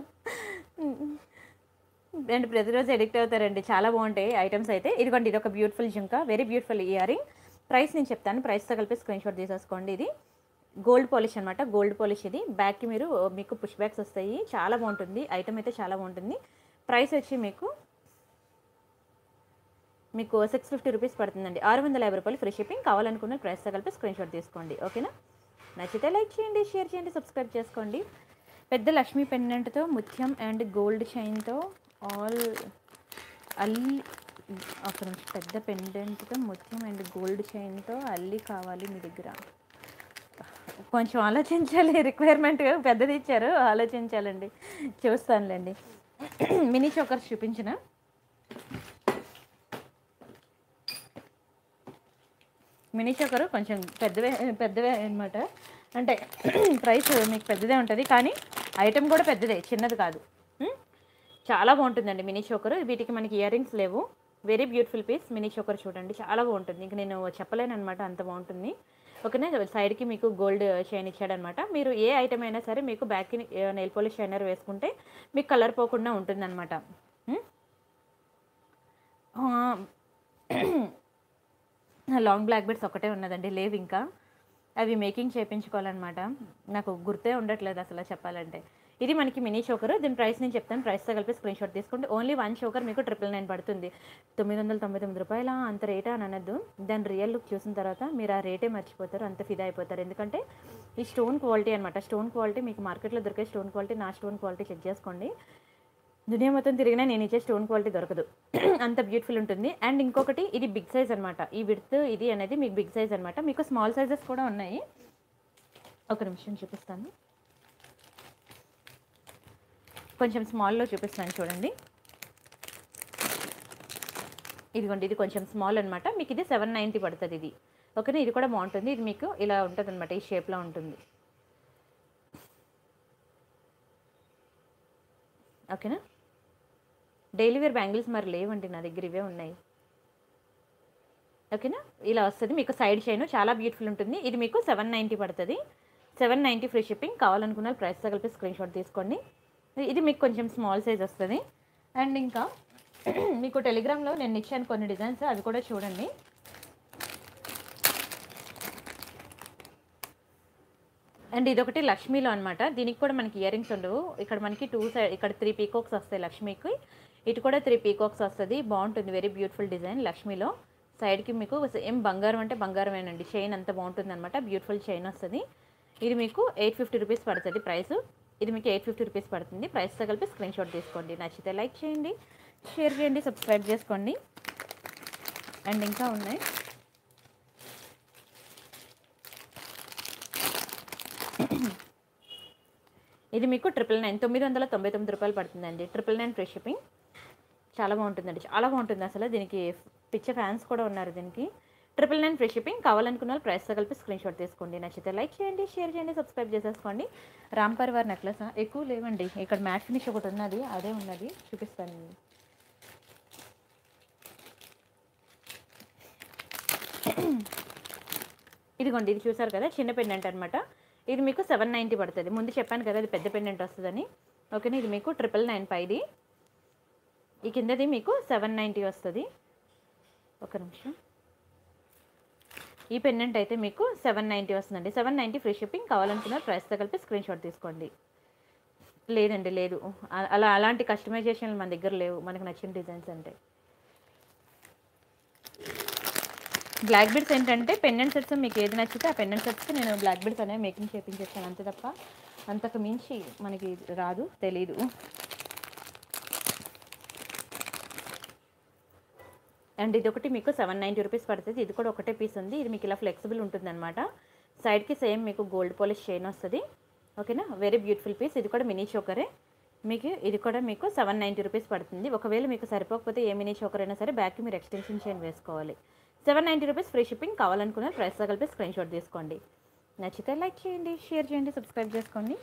[SPEAKER 1] అండ్ ప్రతిరోజు ఎడిక్ట్ అవుతారండి చాలా బాగుంటాయి ఐటమ్స్ అయితే ఇదిగోండి ఇది ఒక beautiful jhumka very beautiful earring price నేను చెప్తాను ప్రైస్తో కలిపి స్క్రీన్ షాట్ తీసేసుకోండి ఇది గోల్డ్ పాలిష్ అనమాట గోల్డ్ పాలిష్ ఇది బ్యాక్కి మీరు మీకు పుష్ బ్యాక్స్ వస్తాయి చాలా బాగుంటుంది ఐటమ్ అయితే చాలా బాగుంటుంది ప్రైస్ వచ్చి మీకు మీకు సిక్స్ ఫిఫ్టీ రూపీస్ పడుతుందండి ఆరు వందల యాభై రూపాయలు ఫ్రీ షిప్పింగ్ కావాలనుకున్న ప్రైస్తో కలిపి స్క్రీన్ షాట్ తీసుకోండి ఓకేనా నచ్చితే లైక్ చేయండి షేర్ చేయండి సబ్స్క్రైబ్ చేసుకోండి పెద్ద లక్ష్మీ పెండెంట్తో ముత్యం అండ్ గోల్డ్ చైన్తో ఆల్ అల్లి ఒక నిమిషం పెద్ద పెండెంట్తో ముత్యం అండ్ గోల్డ్ చైన్తో అల్లి కావాలి మీ దగ్గర కొంచెం ఆలోచించాలి రిక్వైర్మెంట్ పెద్దది ఇచ్చారు ఆలోచించాలండి చూస్తానులేండి మినీ చోకర్స్ చూపించిన మినీ చోకర్ కొంచెం పెద్దవే పెద్దవే అనమాట అంటే ప్రైస్ మీకు పెద్దదే ఉంటుంది కానీ ఐటెం కూడా పెద్దదే చిన్నది కాదు ఉమ్, చాలా బాగుంటుందండి మినీ చోకర్ వీటికి మనకి ఇయర్ రింగ్స్ లేవు very beautiful piece mini choker చూడండి చాలా బాగుంటుంది ఇంక నేను చెప్పలేను అనమాట అంత బాగుంటుంది ఓకేనా సైడ్కి మీకు గోల్డ్ చైన్ ఇచ్చాడనమాట మీరు ఏ ఐటమ్ అయినా సరే మీకు బ్యాక్కి నెయిల్ పాలిష్ షైనర్ వేసుకుంటే మీకు కలర్ పోకుండా ఉంటుందన్నమాట ఉమ్? ఆ, లాంగ్ బ్లాక్ బెడ్స్ ఒకటే ఉన్నదండి లేవు ఇంకా అవి మేకింగ్ చేయించుకోవాలన్నమాట నాకు గుర్తే ఉండట్లేదు అసలు చెప్పాలంటే ఇది మనకి మినీ చోకర్ దీని ప్రైస్ నేను చెప్తాను ప్రైస్తో కలిపి స్క్రీన్ షాట్ తీసుకోండి ఓన్లీ వన్ చోకర్ మీకు ట్రిపుల్ నైన్ పడుతుంది తొమ్మిది వందల తొంభై తొమ్మిది రూపాయల అంత రేటా అని అనద్దు దాని రియల్ లుక్ చూసిన తర్వాత మీరు ఆ రేటే మర్చిపోతారు అంత ఫిదా అయిపోతారు ఎందుకంటే ఈ స్టోన్ క్వాలిటీ అనమాట స్టోన్ క్వాలిటీ మీకు మార్కెట్లో దొరికే స్టోన్ క్వాలిటీ నా స్టోన్ క్వాలిటీ చెక్ చేసుకోండి దునియా మొత్తం తిరిగినా నేను ఇచ్చే స్టోన్ క్వాలిటీ దొరకదు అంత బ్యూటిఫుల్ ఉంటుంది అండ్ ఇంకొకటి ఇది బిగ్ సైజ్ అనమాట ఈ విడ్త్ ఇది అనేది మీకు బిగ్ సైజ్ అనమాట మీకు స్మాల్ సైజెస్ కూడా ఉన్నాయి ఒక నిమిషం చూపిస్తాను కొంచెం స్మాల్లో చూపిస్తాను చూడండి ఇదిగోండి ఇది కొంచెం స్మాల్ అనమాట మీకు ఇది సెవెన్ నైంటీ పడుతుంది ఇది ఓకేనా ఇది కూడా బాగుంటుంది ఇది మీకు ఇలా ఉంటుంది అనమాట ఈ షేప్లో ఉంటుంది ఓకేనా డైలీ వేర్ బ్యాంగిల్స్ మరి లేవండి నా దగ్గర ఇవే ఉన్నాయి ఓకేనా ఇలా వస్తుంది మీకు సైడ్ చైన్ చాలా బ్యూటిఫుల్ ఉంటుంది ఇది మీకు సెవెన్ నైంటీ పడుతుంది సెవెన్ నైంటీ ఫ్రీ షిప్పింగ్ కావాలనుకున్న ప్రైస్తో కలిపి స్క్రీన్ షాట్ తీసుకోండి ఇది మీకు కొంచెం స్మాల్ సైజ్ వస్తుంది అండ్ ఇంకా మీకు టెలిగ్రామ్లో నేను ఇచ్చాను కొన్ని డిజైన్స్ అవి కూడా చూడండి అండ్ ఇదొకటి లక్ష్మీలో అనమాట దీనికి కూడా మనకి ఇయర్ రింగ్స్ ఉండవు ఇక్కడ మనకి టూ సైడ్ ఇక్కడ త్రీ పీకాక్స్ వస్తాయి లక్ష్మీకి ఇటు కూడా త్రీ పీకాక్స్ వస్తుంది బాగుంటుంది వెరీ బ్యూటిఫుల్ డిజైన్ లక్ష్మీలో సైడ్కి మీకు సేమ్ బంగారం అంటే బంగారమేనండి చైన్ అంత బాగుంటుంది అనమాట బ్యూటిఫుల్ చైన్ వస్తుంది ఇది మీకు ఎయిట్ ఫిఫ్టీ రూపీస్ పడుతుంది ప్రైస్ ఇది మీకు ఎయిట్ ఫిఫ్టీ రూపీస్ పడుతుంది ప్రైస్తో కలిపి స్క్రీన్ షాట్ తీసుకోండి నచ్చితే లైక్ చేయండి షేర్ చేయండి సబ్స్క్రైబ్ చేసుకోండి అండ్ ఇంకా ఉన్నాయి ఇది మీకు ట్రిపుల్ నైన్ తొమ్మిది వందల తొంభై తొమ్మిది రూపాయలు పడుతుందండి ట్రిపుల్ నైన్ ఫ్రీ షిప్పింగ్ చాలా బాగుంటుందండి చాలా బాగుంటుంది అసలు దీనికి పిచ్చ ఫ్యాన్స్ కూడా ఉన్నారు దీనికి ట్రిపుల్ నైన్ ఫ్రీ షిప్పింగ్ కావాలనుకున్న వాళ్ళు ప్రైస్తో కలిపి స్క్రీన్ షాట్ తీసుకోండి నచ్చితే లైక్ చేయండి షేర్ చేయండి సబ్స్క్రైబ్ చేసేసుకోండి రామ్ పరివార్ నెక్లెస్ ఎక్కువ లేవండి ఇక్కడ మ్యాట్ ఫినిష్ ఒకటి ఉన్నది అదే ఉన్నది చూపిస్తాను నేను. ఇదిగోండి ఇది చూసారు కదా చిన్న పెండెంట్ అనమాట ఇది మీకు సెవెన్ నైంటీ పడుతుంది ముందు చెప్పాను కదా ఇది పెద్ద పెండెంట్ వస్తుందని ఓకేనా ఇది మీకు ట్రిపుల్ నైన్ పైది ఈ కిందది మీకు సెవెన్ నైంటీ వస్తుంది ఒక నిమిషం ఈ పెండెంట్ అయితే మీకు సెవెన్ నైంటీ వస్తుందండి సెవెన్ నైంటీ ఫ్రీ షిప్పింగ్ కావాలనుకున్న ప్రైస్తో కలిపి స్క్రీన్ షాట్ తీసుకోండి లేదండి లేదు అ- అలా అలాంటి కస్టమైజేషన్లు మన దగ్గర లేవు మనకు నచ్చిన డిజైన్స్ అంటే బ్లాక్ బిడ్స్ ఏంటంటే పెండెంట్ సెట్స్ మీకు ఏది నచ్చితే ఆ పెండెంట్ సెట్స్ నేను బ్లాక్ బిడ్స్ అనేవి మేకింగ్ చేయించేస్తాను అంతే తప్ప అంతకు మించి మనకి రాదు తెలీదు అండ్ ఇది ఒకటి మీకు సెవెన్ నైంటీ రూపీస్ పడుతుంది ఇది కూడా ఒకటే పీస్ ఉంది ఇది మీకు ఇలా ఫ్లెక్సిబుల్ ఉంటుంది అనమాట సైడ్కి సేమ్ మీకు గోల్డ్ పాలిష్ చైన్ వస్తుంది ఓకేనా వెరీ బ్యూటిఫుల్ పీస్ ఇది కూడా మినీ చోకరే మీకు ఇది కూడా మీకు సెవెన్ నైంటీ రూపీస్ పడుతుంది ఒకవేళ మీకు సరిపోకపోతే ఏ మినీ చోకర్ అయినా సరే బ్యాక్కి మీరు ఎక్స్టెన్షన్ చైన్ వేసుకోవాలి seven ninety rupees free shipping కావాలనుకున్న ప్రైస్తో కలిపి స్క్రీన్ షాట్ తీసుకోండి నచ్చితే లైక్ చేయండి షేర్ చేయండి సబ్స్క్రైబ్ చేసుకోండి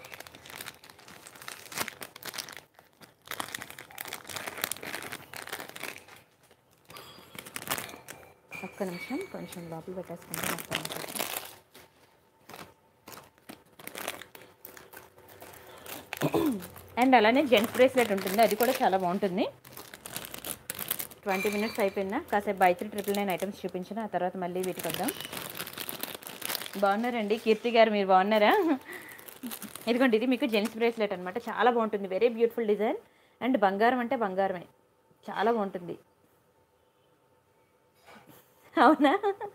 [SPEAKER 1] ఒక్క నిమిషం కొంచెం లోపల పెట్టేసుకుంటే మొత్తం అయిపోతుంది. అండ్ అలానే జెంట్స్ బ్రేస్లెట్ ఉంటుంది అది కూడా చాలా బాగుంటుంది ట్వంటీ మినిట్స్ అయిపోయిందా కాసేపు buy three triple nine items చూపించిన ఆ తర్వాత మళ్ళీ వీటికి వద్దాం బాగున్నారండి కీర్తి గారు మీరు బాగున్నారా ఇదిగోండి ఇది మీకు జెంట్స్ బ్రేస్లెట్ అనమాట చాలా బాగుంటుంది వెరీ బ్యూటిఫుల్ డిజైన్ అండ్ బంగారం అంటే బంగారమే చాలా బాగుంటుంది అవునా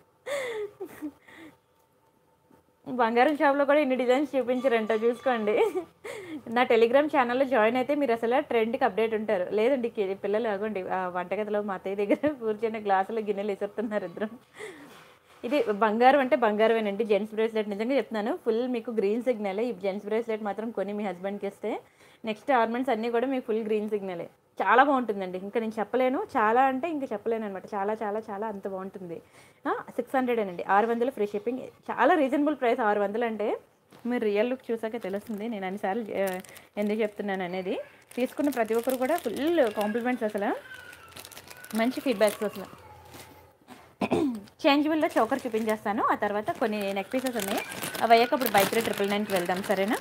[SPEAKER 1] బంగారం షాప్లో కూడా ఇన్ని డిజైన్స్ చూపించారంట చూసుకోండి నా టెలిగ్రామ్ ఛానల్లో జాయిన్ అయితే మీరు అసలు ట్రెండ్కి అప్డేట్ ఉంటారు లేదండి కి- పిల్లలు అగోండి ఆ వంటగదిలో మా అత్తయ్య దగ్గర కూర్చొని గ్లాసులో గిన్నెలు వేసేస్తున్నారు ఇద్దరు ఇది బంగారం అంటే బంగారమేనండి జెంట్స్ బ్రేస్లెట్ నిజంగా చెప్తున్నాను ఫుల్ మీకు గ్రీన్ సిగ్నల్ ఈ జెంట్స్ బ్రేస్లెట్ మాత్రం కొని మీ హస్బెండ్కి ఇస్తే నెక్స్ట్ ఆర్నమెంట్స్ అన్నీ కూడా మీకు ఫుల్ గ్రీన్ సిగ్నలే చాలా బాగుంటుందండి ఇంకా నేను చెప్పలేను చాలా అంటే ఇంకా చెప్పలేను అనమాట చాలా చాలా చాలా అంత బాగుంటుంది సిక్స్ హండ్రెడ్ అండి ఆరు వందలు ఫ్రీ షిప్పింగ్ చాలా రీజనబుల్ ప్రైస్ ఆరు వందలు అంటే మీరు రియల్ లుక్ చూసాకే తెలుస్తుంది నేను అన్నిసార్లు ఆ, ఎందుకు చెప్తున్నాను అనేది తీసుకున్న ప్రతి ఒక్కరు కూడా ఫుల్ కాంప్లిమెంట్స్ అసలు మంచి ఫీడ్బ్యాక్స్ అసలు చేంజబుల్లో చోకర్ చూపించేస్తాను ఆ తర్వాత కొన్ని నెక్ పీసెస్ ఉన్నాయి అవి అయ్యాక ఇప్పుడు బైక్ ట్రిపుల్ నైన్కి వెళ్దాం సరేనా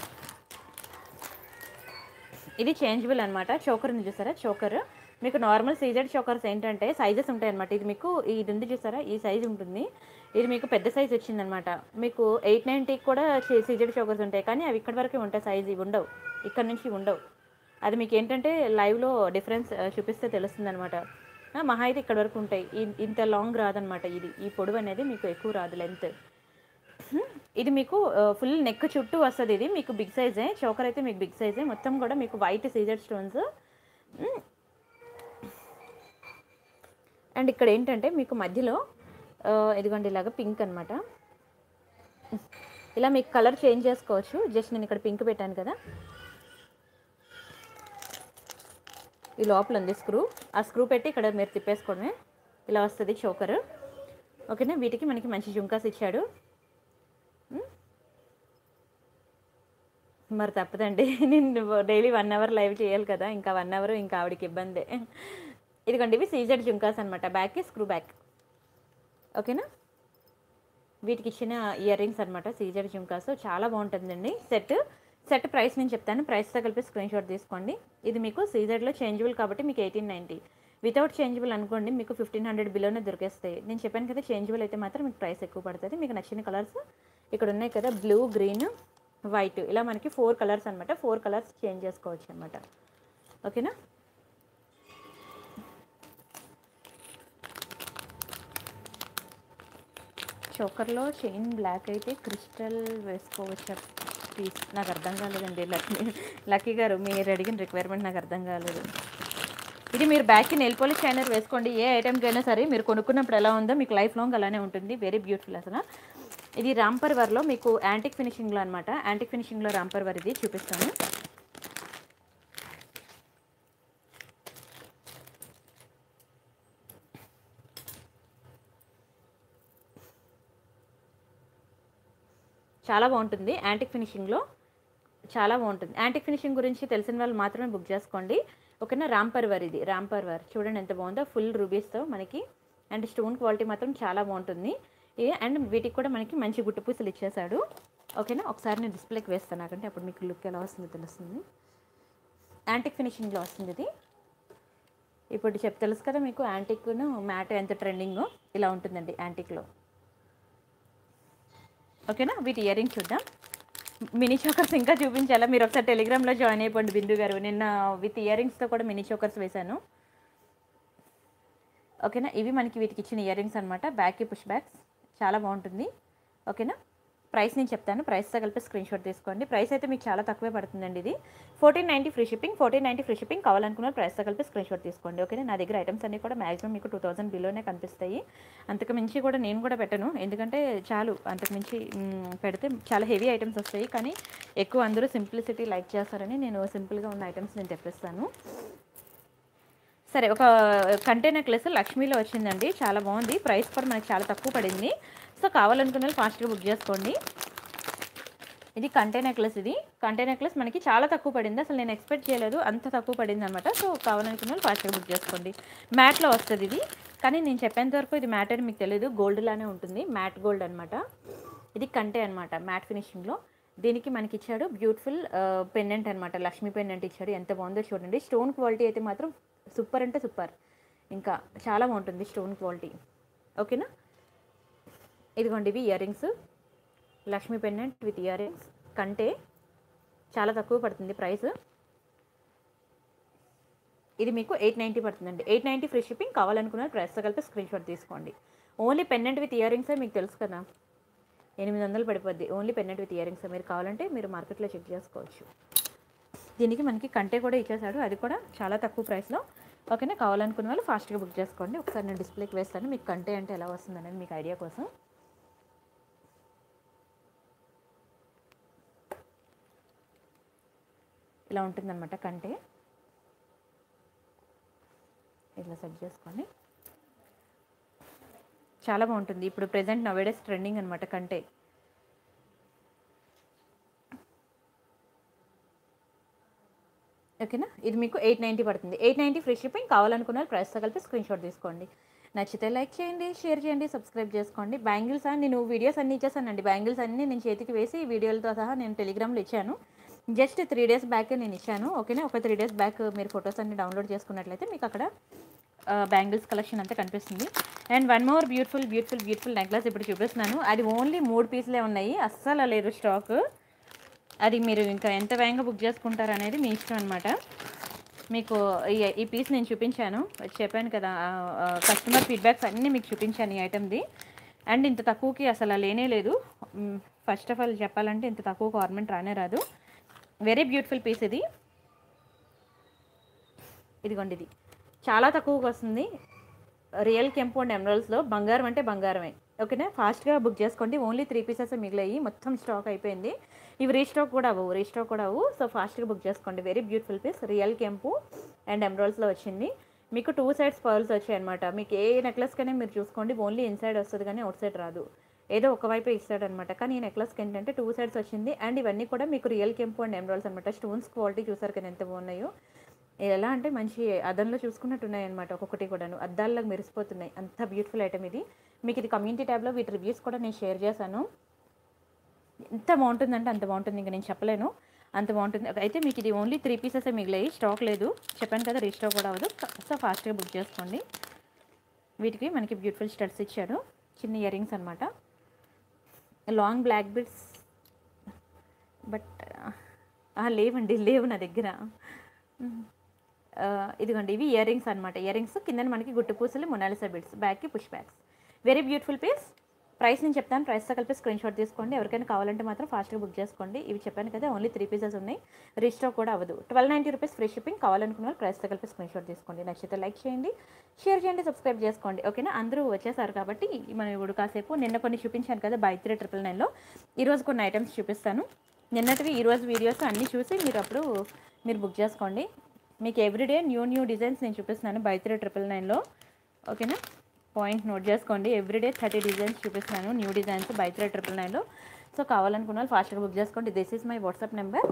[SPEAKER 1] ఇది చేంజబుల్ అనమాట చోకర్ ఉంది చూసారా చోకర్ మీకు నార్మల్ సీజెడ్ చోకర్స్ ఏంటంటే సైజెస్ ఉంటాయి అనమాట ఇది మీకు ఇది ఉంది చూసారా ఈ సైజ్ ఉంటుంది ఇది మీకు పెద్ద సైజ్ వచ్చిందనమాట మీకు ఎయిట్ నైంటీకి కూడా సీజెడ్ చోకర్స్ ఉంటాయి కానీ అవి ఇక్కడి వరకే ఉంటాయి సైజ్ ఇవి ఉండవు ఇక్కడ నుంచి ఉండవు అది మీకు ఏంటంటే లైవ్లో డిఫరెన్స్ ఆ, చూపిస్తే తెలుస్తుంది అనమాట మహా అయితే ఇక్కడ వరకు ఉంటాయి ఇ- ఇంత లాంగ్ రాదనమాట ఇది ఈ పొడవు అనేది మీకు ఎక్కువ రాదు లెంత్ ఇది మీకు ఫుల్ నెక్ చుట్టూ వస్తుంది ఇది మీకు బిగ్ సైజే చోకర్ అయితే మీకు బిగ్ సైజే మొత్తం కూడా మీకు వైట్ సీజర్ స్టోన్స్ అండ్ ఇక్కడ ఏంటంటే మీకు మధ్యలో ఆ, ఇదిగోండి ఇలాగ పింక్ అనమాట ఇలా మీకు కలర్ చేంజ్ చేసుకోవచ్చు జస్ట్ నేను ఇక్కడ పింక్ పెట్టాను కదా ఈ లోపల ఉంది స్క్రూ ఆ స్క్రూ పెట్టి ఇక్కడ మీరు తిప్పేసుకోవడమే ఇలా వస్తుంది చోకర్ ఓకేనా వీటికి మనకి మంచి జుంకాస్ ఇచ్చాడు ఉమ్. మరి తప్పదండి నేను డైలీ వన్ అవర్ లైవ్ చేయాలి కదా ఇంకా వన్ అవర్ ఇంకా ఆవిడకి ఇబ్బందే ఇదిగోండి ఇవి సీజెడ్ జుంకాస్ అనమాట బ్యాక్కి స్క్రూ బ్యాక్ ఓకేనా వీటికి ఇచ్చిన ఇయర్ రింగ్స్ అనమాట సీజర్ జుంకాస్ చాలా బాగుంటుందండి సెట్ సెట్ ప్రైస్ నేను చెప్తాను ప్రైస్తో కలిపి స్క్రీన్ షాట్ తీసుకోండి ఇది మీకు సీజర్లో చేంజబుల్ కాబట్టి మీకు ఎయిటీన్ నైంటీ వితౌట్ చేంజబుల్ అనుకోండి మీకు ఫిఫ్టీన్ హండ్రెడ్ బిలోనే దొరికేస్తాయి నేను చెప్పాను కదా చేంజబుల్ అయితే మాత్రం మీకు ప్రైస్ ఎక్కువ పడుతుంది మీకు నచ్చిన కలర్స్ ఇక్కడ ఉన్నాయి కదా బ్లూ గ్రీన్ వైట్ ఇలా మనకి ఫోర్ కలర్స్ అనమాట ఫోర్ కలర్స్ చేంజ్ చేసుకోవచ్చు అనమాట ఓకేనా చోకర్లో చైన్ బ్లాక్ అయితే క్రిస్టల్ వేసుకోవచ్చా ప్లీజ్ నాకు అర్థం కాలేదండి లక్కీ లక్కీ గారు మీరు అడిగిన రిక్వైర్మెంట్ నాకు అర్థం కాలేదు ఇది మీరు బ్యాక్కి నెయిల్ పాలిష్ షైనర్ వేసుకోండి ఏ ఐటెంకి అయినా సరే మీరు కొనుక్కున్నప్పుడు ఎలా ఉందో మీకు లైఫ్ లాంగ్ అలానే ఉంటుంది వెరీ బ్యూటిఫుల్ అసలు ఇది రాంపర్ వర్లో మీకు యాంటిక్ ఫినిషింగ్లో అనమాట యాంటిక్ ఫినిషింగ్లో రాంపర్ వర్ ఇది చూపిస్తాను చాలా బాగుంటుంది యాంటిక్ ఫినిషింగ్లో చాలా బాగుంటుంది యాంటిక్ ఫినిషింగ్ గురించి తెలిసిన వాళ్ళు మాత్రమే బుక్ చేసుకోండి ఓకేనా రాంపర్ వర్ ఇది రాంపర్ వర్ చూడండి ఎంత బాగుందో ఫుల్ రూబీస్తో మనకి అండ్ స్టోన్ క్వాలిటీ మాత్రం చాలా బాగుంటుంది ఏ- అండ్ వీటికి కూడా మనకి మంచి గుట్టు పూసలు ఇచ్చేసాడు ఓకేనా ఒకసారి నేను డిస్ప్లేకి వేస్తాను నాకంటే అప్పుడు మీకు లుక్ ఎలా వస్తుందో తెలుస్తుంది యాంటిక్ ఫినిషింగ్లో వస్తుంది ఇది ఇప్పుడు చెప్ తెలుసు కదా మీకు యాంటిక్ను మ్యాట్ ఎంత ట్రెండింగో ఇలా ఉంటుందండి యాంటిక్లో ఓకేనా వీటి ఇయర్ రింగ్ చూద్దాం మినీ చోకర్స్ ఇంకా చూపించాలా మీరు ఒకసారి టెలిగ్రామ్లో జాయిన్ అయిపోండి బిందు గారు నిన్న విత్ ఇయర్ రింగ్స్తో కూడా మినీ చోకర్స్ వేశాను ఓకేనా ఇవి మనకి వీటికి ఇచ్చిన ఇయర్ రింగ్స్ అనమాట బ్యాక్కి పుష్ బ్యాక్స్ చాలా బాగుంటుంది ఓకేనా ప్రైస్ నేను చెప్తాను ప్రైస్తో కలిపి స్క్రీన్ షాట్ తీసుకోండి ప్రైస్ అయితే మీకు చాలా తక్కువే పడుతుందండి ఇది fourteen ninety free shipping fourteen ninety free shipping కావాలనుకున్న ప్రైస్తో కలిపి స్క్రీన్ షాట్ తీసుకోండి ఓకేనా నా దగ్గర ఐటమ్స్ అన్నీ కూడా మాక్సిమం మీకు టూ థౌసండ్ బిలోనే కనిపిస్తాయి అంతకు మించి కూడా నేను కూడా పెట్టను ఎందుకంటే చాలు అంతకు మించి మ్, పెడితే చాలా హెవీ ఐటమ్స్ వస్తాయి కానీ ఎక్కువ అందరూ సింప్లిసిటీ లైక్ చేస్తారని నేను సింపుల్గా ఉన్న ఐటమ్స్ నేను తెప్పిస్తాను సరే ఒక కంటే నెక్లెస్ లక్ష్మీలో వచ్చిందండి చాలా బాగుంది ప్రైస్ కూడా మనకి చాలా తక్కువ పడింది సో కావాలనుకున్న వాళ్ళు ఫాస్ట్గా బుక్ చేసుకోండి ఇది కంటే నెక్లెస్ ఇది కంటే నెక్లెస్ మనకి చాలా తక్కువ పడింది అసలు నేను ఎక్స్పెక్ట్ చేయలేదు అంత తక్కువ పడింది అనమాట సో కావాలనుకున్న వాళ్ళు ఫాస్ట్గా బుక్ చేసుకోండి మ్యాట్లో వస్తుంది ఇది కానీ నేను చెప్పేంత వరకు ఇది మ్యాట్ అని మీకు తెలియదు గోల్డ్ లానే ఉంటుంది మ్యాట్ గోల్డ్ అనమాట ఇది కంటే అనమాట మ్యాట్ ఫినిషింగ్లో దీనికి మనకి ఇచ్చాడు బ్యూటిఫుల్ పెండెంట్ అనమాట లక్ష్మీ పెండెంట్ ఇచ్చాడు ఎంత బాగుందో చూడండి స్టోన్ క్వాలిటీ అయితే మాత్రం సూపర్ అంటే సూపర్ ఇంకా చాలా బాగుంటుంది స్టోన్ క్వాలిటీ ఓకేనా ఇదిగోండి ఇవి earrings Lakshmi pendant with earrings కంటే చాలా తక్కువ పడుతుంది ప్రైస్ ఇది మీకు ఎయిట్ నైంటీ పడుతుందండి ఎయిట్ నైంటీ ఫ్రీ షిప్పింగ్ కావాలనుకున్న ప్రైస్తో కలిపి స్క్రీన్ షాట్ తీసుకోండి ఓన్లీ పెండెంట్ విత్ ఇయర్ రింగ్సే మీకు తెలుసు కదా ఎనిమిది వందలు పడిపోద్ది only pendant with earrings మీరు కావాలంటే మీరు మార్కెట్లో చెక్ చేసుకోవచ్చు దీనికి మనకి కంటే కూడా ఇచ్చేసాడు అది కూడా చాలా తక్కువ ప్రైస్లో ఓకేనా కావాలనుకున్న వాళ్ళు ఫాస్ట్గా బుక్ చేసుకోండి ఒకసారి నేను డిస్ప్లేకి వేస్తాను మీకు కంటే అంటే ఎలా వస్తుంది అనేది మీకు ఐడియా కోసం ఇలా ఉంటుందన్నమాట కంటే ఇట్లా సెట్ చేసుకోండి చాలా బాగుంటుంది ఇప్పుడు ప్రెసెంట్ నవేడేస్ ట్రెండింగ్ అనమాట కంటే ఓకేనా ఇది మీకు ఎయిట్ నైంటీ పడుతుంది ఎయిట్ నైంటీ ఫ్రీ షిప్పింగ్ కావాలనుకున్న వాళ్ళు ప్రైస్తో కలిపి స్క్రీన్ షాట్ తీసుకోండి నచ్చితే లైక్ చేయండి షేర్ చేయండి సబ్స్క్రైబ్ చేసుకోండి బ్యాంగిల్స్ అని నేను వీడియోస్ అన్నీ ఇచ్చేసానండి బ్యాంగిల్స్ అన్నీ నేను చేతికి వేసి వీడియోలతో సహా నేను టెలిగ్రామ్లో ఇచ్చాను జస్ట్ త్రీ డేస్ బ్యాక్ నేను ఇచ్చాను ఓకేనా ఒక త్రీ డేస్ బ్యాక్ మీరు ఫొటోస్ అన్ని డౌన్లోడ్ చేసుకున్నట్లయితే మీకు అక్కడ బ్యాంగిల్స్ కలెక్షన్ అంతా కనిపిస్తుంది and one more beautiful beautiful beautiful necklace ఇప్పుడు చూపిస్తున్నాను అది ఓన్లీ మూడు పీసులే ఉన్నాయి అస్సలు లేదు స్టాక్ అది మీరు ఇంకా ఎంత వేగంగా బుక్ చేసుకుంటారు అనేది మీ ఇష్టం అనమాట మీకు ఈ ఈ పీస్ నేను చూపించాను చెప్పాను కదా కస్టమర్ ఫీడ్బ్యాక్స్ అన్నీ మీకు చూపించాను ఈ ఐటమ్ది అండ్ ఇంత తక్కువకి అసలు లేనే లేదు ఫస్ట్ ఆఫ్ ఆల్ చెప్పాలంటే ఇంత తక్కువ గవర్నమెంట్ రానే రాదు వెరీ బ్యూటిఫుల్ పీస్ ఇది ఇదిగోండి ఇది చాలా తక్కువకి వస్తుంది రియల్ కెంపు అండ్ ఎమరల్స్లో బంగారం అంటే బంగారమే ఓకేనా ఫాస్ట్గా బుక్ చేసుకోండి ఓన్లీ త్రీ పీసెస్ మిగిలాయి మొత్తం స్టాక్ అయిపోయింది ఇవి రీస్టాక్ కూడా అవ్వవు రీస్టాక్ కూడా అవ్వు సో ఫాస్ట్గా బుక్ చేసుకోండి వెరీ బ్యూటిఫుల్ పీస్ రియల్ కెంపు అండ్ ఎమరాల్డ్స్లో వచ్చింది మీకు టూ సైడ్స్ పర్ల్స్ వచ్చాయి అనమాట మీకు ఏ నెక్లెస్ కనే మీరు చూసుకోండి ఓన్లీ ఇన్సైడ్ వస్తుంది కానీ అవుట్ సైడ్ రాదు ఏదో ఒకవైపే ఇస్తాడు అనమాట కానీ ఈ నెక్లెస్కి ఏంటంటే టూ సైడ్స్ వచ్చింది అండ్ ఇవన్నీ కూడా మీకు రియల్ కెంపు అండ్ ఎమరాల్డ్స్ అనమాట స్టోన్స్ క్వాలిటీ చూసారు కదా ఎంత బాగున్నాయో ఎలా అంటే మంచి అద్దంలో చూసుకున్నట్టు ఉన్నాయి అనమాట ఒక్కొక్కటి కూడాను అద్దాల్లాగా మెరిసిపోతున్నాయి అంత బ్యూటిఫుల్ ఐటమ్ ఇది మీకు ఇది కమ్యూనిటీ ట్యాబ్లో వీటి రివ్యూస్ కూడా నేను షేర్ చేశాను ఎంత బాగుంటుందంటే అంత బాగుంటుంది ఇంకా నేను చెప్పలేను అంత బాగుంటుంది అయితే మీకు ఇది ఓన్లీ త్రీ పీసెస్ మిగిలాయి స్టాక్ లేదు చెప్పాను కదా రీస్టాక్ కూడా అవ్వదు సో ఫాస్ట్గా బుక్ చేసుకోండి వీటికి మనకి బ్యూటిఫుల్ స్టడ్స్ ఇచ్చాడు చిన్న ఇయర్ రింగ్స్ అనమాట లాంగ్ బ్లాక్ బిడ్స్ బట్ లేవండి లేవు నా దగ్గర ఇదిగోండి ఇవి ఇయర్ రింగ్స్ అనమాట ఇయర్ రింగ్స్ కింద మనకి గుట్టు పూసలు మొనాలిసా బిడ్స్ బ్యాక్కి push backs very beautiful piece price నేను చెప్తాను ప్రైస్తో కలిపి స్క్రీన్ షాట్ తీసుకోండి ఎవరికైనా కావాలంటే మాత్రం ఫాస్ట్గా బుక్ చేసుకోండి ఇవి చెప్పాను కదా ఓన్లీ త్రీ పీసెస్ ఉన్నాయి రీస్టాక్ కూడా అవ్వదు twelve ninety rupees free shipping కావాలనుకున్న వాళ్ళు ప్రైస్తో కలిపి స్క్రీన్ షాట్ తీసుకోండి నచ్చితే లైక్ చేయండి షేర్ చేయండి సబ్స్క్రైబ్ చేసుకోండి ఓకేనా అందరూ వచ్చేసారు కాబట్టి మనం ఇప్పుడు కాసేపు నిన్న కొన్ని చూపించాను కదా బై త్రీ ట్రిపుల్ నైన్లో ఈరోజు కొన్ని ఐటమ్స్ చూపిస్తాను నిన్నటివి ఈరోజు వీడియోస్ అన్నీ చూసి మీరు అప్పుడు మీరు బుక్ చేసుకోండి మీకు ఎవ్రీడే న్యూ న్యూ డిజైన్స్ నేను చూపిస్తున్నాను బై త్రీ ట్రిపుల్ నైన్లో ఓకేనా పాయింట్ నోట్ చేసుకోండి ఎవ్రీడే థర్టీ డిజైన్స్ చూపిస్తున్నాను new designs buy three triple నైన్లో సో కావాలనుకున్న వాళ్ళు ఫాస్ట్గా బుక్ చేసుకోండి this is my WhatsApp number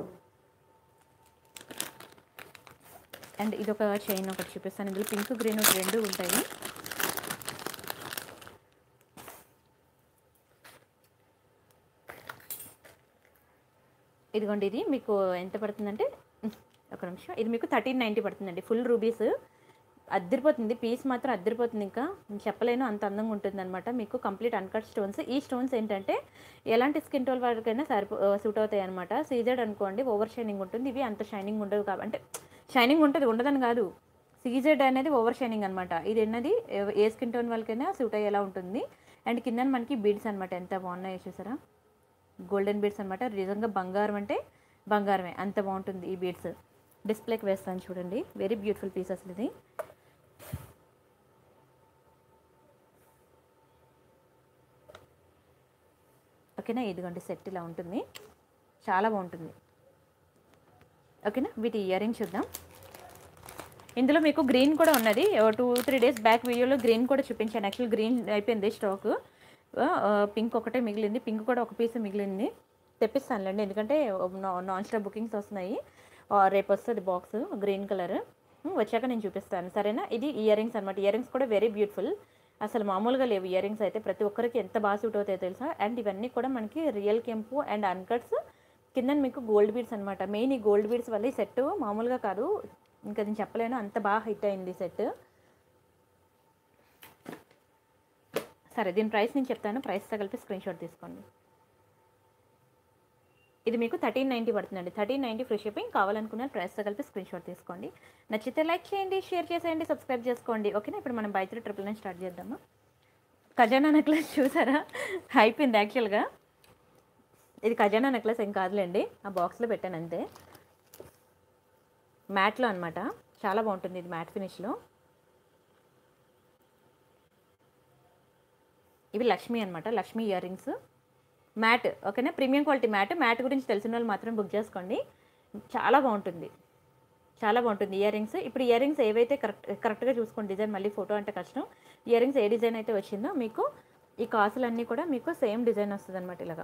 [SPEAKER 1] and ఇది ఒక చైన్ ఒకటి చూపిస్తాను ఇందులో పింక్ గ్రీన్ రెండు ఉంటాయి ఇదిగోండి ఇది మీకు ఎంత పడుతుందంటే ఒక నిమిషం ఇది మీకు థర్టీన్ నైంటీ పడుతుందండి ఫుల్ రూబీస్ అద్దరిపోతుంది పీస్ మాత్రం అద్దరిపోతుంది ఇంకా చెప్పలేను అంత అందంగా ఉంటుంది అనమాట మీకు కంప్లీట్ అన్కట్ స్టోన్స్ ఈ స్టోన్స్ ఏంటంటే ఎలాంటి స్కిన్ టోల్ వారికైనా సరిపో సూట్ అవుతాయి అనమాట సీజెడ్ అనుకోండి ఓవర్ షైనింగ్ ఉంటుంది ఇవి అంత షైనింగ్ ఉండదు కాబట్టి అంటే షైనింగ్ ఉంటుంది ఉండదని కాదు సీజెడ్ అనేది ఓవర్ షైనింగ్ అనమాట ఇది అన్నది ఏ స్కిన్ టోన్ వాళ్ళకైనా సూట్ అయ్యేలా ఉంటుంది అండ్ కింద మనకి బీడ్స్ అనమాట ఎంత బాగున్నాయో చూసారా గోల్డెన్ బీడ్స్ అనమాట నిజంగా బంగారం అంటే బంగారమే అంత బాగుంటుంది ఈ బీడ్స్ డిస్ప్లేకి వేస్తాను చూడండి వెరీ బ్యూటిఫుల్ పీస్ అసలు ఇది ఓకేనా ఇదిగోండి సెట్ ఇలా ఉంటుంది చాలా బాగుంటుంది ఓకేనా వీటి ఇయర్ రింగ్ చూద్దాం ఇందులో మీకు గ్రీన్ కూడా ఉన్నది టూ త్రీ డేస్ బ్యాక్ వీడియోలో గ్రీన్ కూడా చూపించాను యాక్చువల్ గ్రీన్ అయిపోయింది స్టాక్ పింక్ ఒకటే మిగిలింది పింక్ కూడా ఒక పీస్ మిగిలింది తెప్పిస్తానులేండి ఎందుకంటే నాన్ స్టాప్ బుకింగ్స్ వస్తున్నాయి రేపు వస్తుంది బాక్స్ గ్రీన్ కలర్ వచ్చాక నేను చూపిస్తాను సరేనా ఇది ఇయర్ రింగ్స్ అనమాట ఇయర్ రింగ్స్ కూడా వెరీ బ్యూటిఫుల్ అసలు మామూలుగా లేవు ఇయర్ రింగ్స్ అయితే ప్రతి ఒక్కరికి ఎంత బాగా సూట్ అవుతాయో తెలుసా అండ్ ఇవన్నీ కూడా మనకి రియల్ కెంపు అండ్ అన్కట్స్ కింద మీకు గోల్డ్ బీడ్స్ అనమాట మెయిన్ ఈ గోల్డ్ బీడ్స్ వల్ల ఈ సెట్ మామూలుగా కాదు ఇంకా నేను చెప్పలేను అంత బాగా హిట్ అయింది సెట్ సరే దీని ప్రైస్ నేను చెప్తాను ప్రైస్తో కలిపి స్క్రీన్ షాట్ తీసుకోండి ఇది మీకు థర్టీన్ నైంటీ పడుతుందండి థర్టీన్ నైంటీ ఫ్రీ షిప్పింగ్ కావాలనుకున్న ప్రైస్తో కలిపి స్క్రీన్ షాట్ తీసుకోండి నచ్చితే లైక్ చేయండి షేర్ చేసేయండి సబ్స్క్రైబ్ చేసుకోండి ఓకేనా ఇప్పుడు మనం buy three triple nine start చేద్దామా ఖజానా నెక్లెస్ చూసారా అయిపోయింది యాక్చువల్గా ఇది ఖజానా నెక్లెస్ ఏం కాదులేండి ఆ బాక్స్లో పెట్టాను అంతే మ్యాట్లో అనమాట చాలా బాగుంటుంది ఇది మ్యాట్ ఫినిష్లో ఇవి లక్ష్మి అనమాట లక్ష్మి ఇయర్ రింగ్స్ మ్యాట్ ఓకేనా ప్రీమియం క్వాలిటీ మ్యాట్ మ్యాట్ గురించి తెలిసిన వాళ్ళు మాత్రం బుక్ చేసుకోండి చాలా బాగుంటుంది చాలా బాగుంటుంది ఇయర్ రింగ్స్ ఇప్పుడు ఇయర్ రింగ్స్ ఏవైతే కరెక్ట్ కరెక్ట్గా చూసుకోండి డిజైన్ మళ్ళీ ఫోటో అంటే కష్టం ఇయర్ రింగ్స్ ఏ డిజైన్ అయితే వచ్చిందో మీకు ఈ కాసులన్నీ కూడా మీకు సేమ్ డిజైన్ వస్తుంది అనమాట ఇలాగా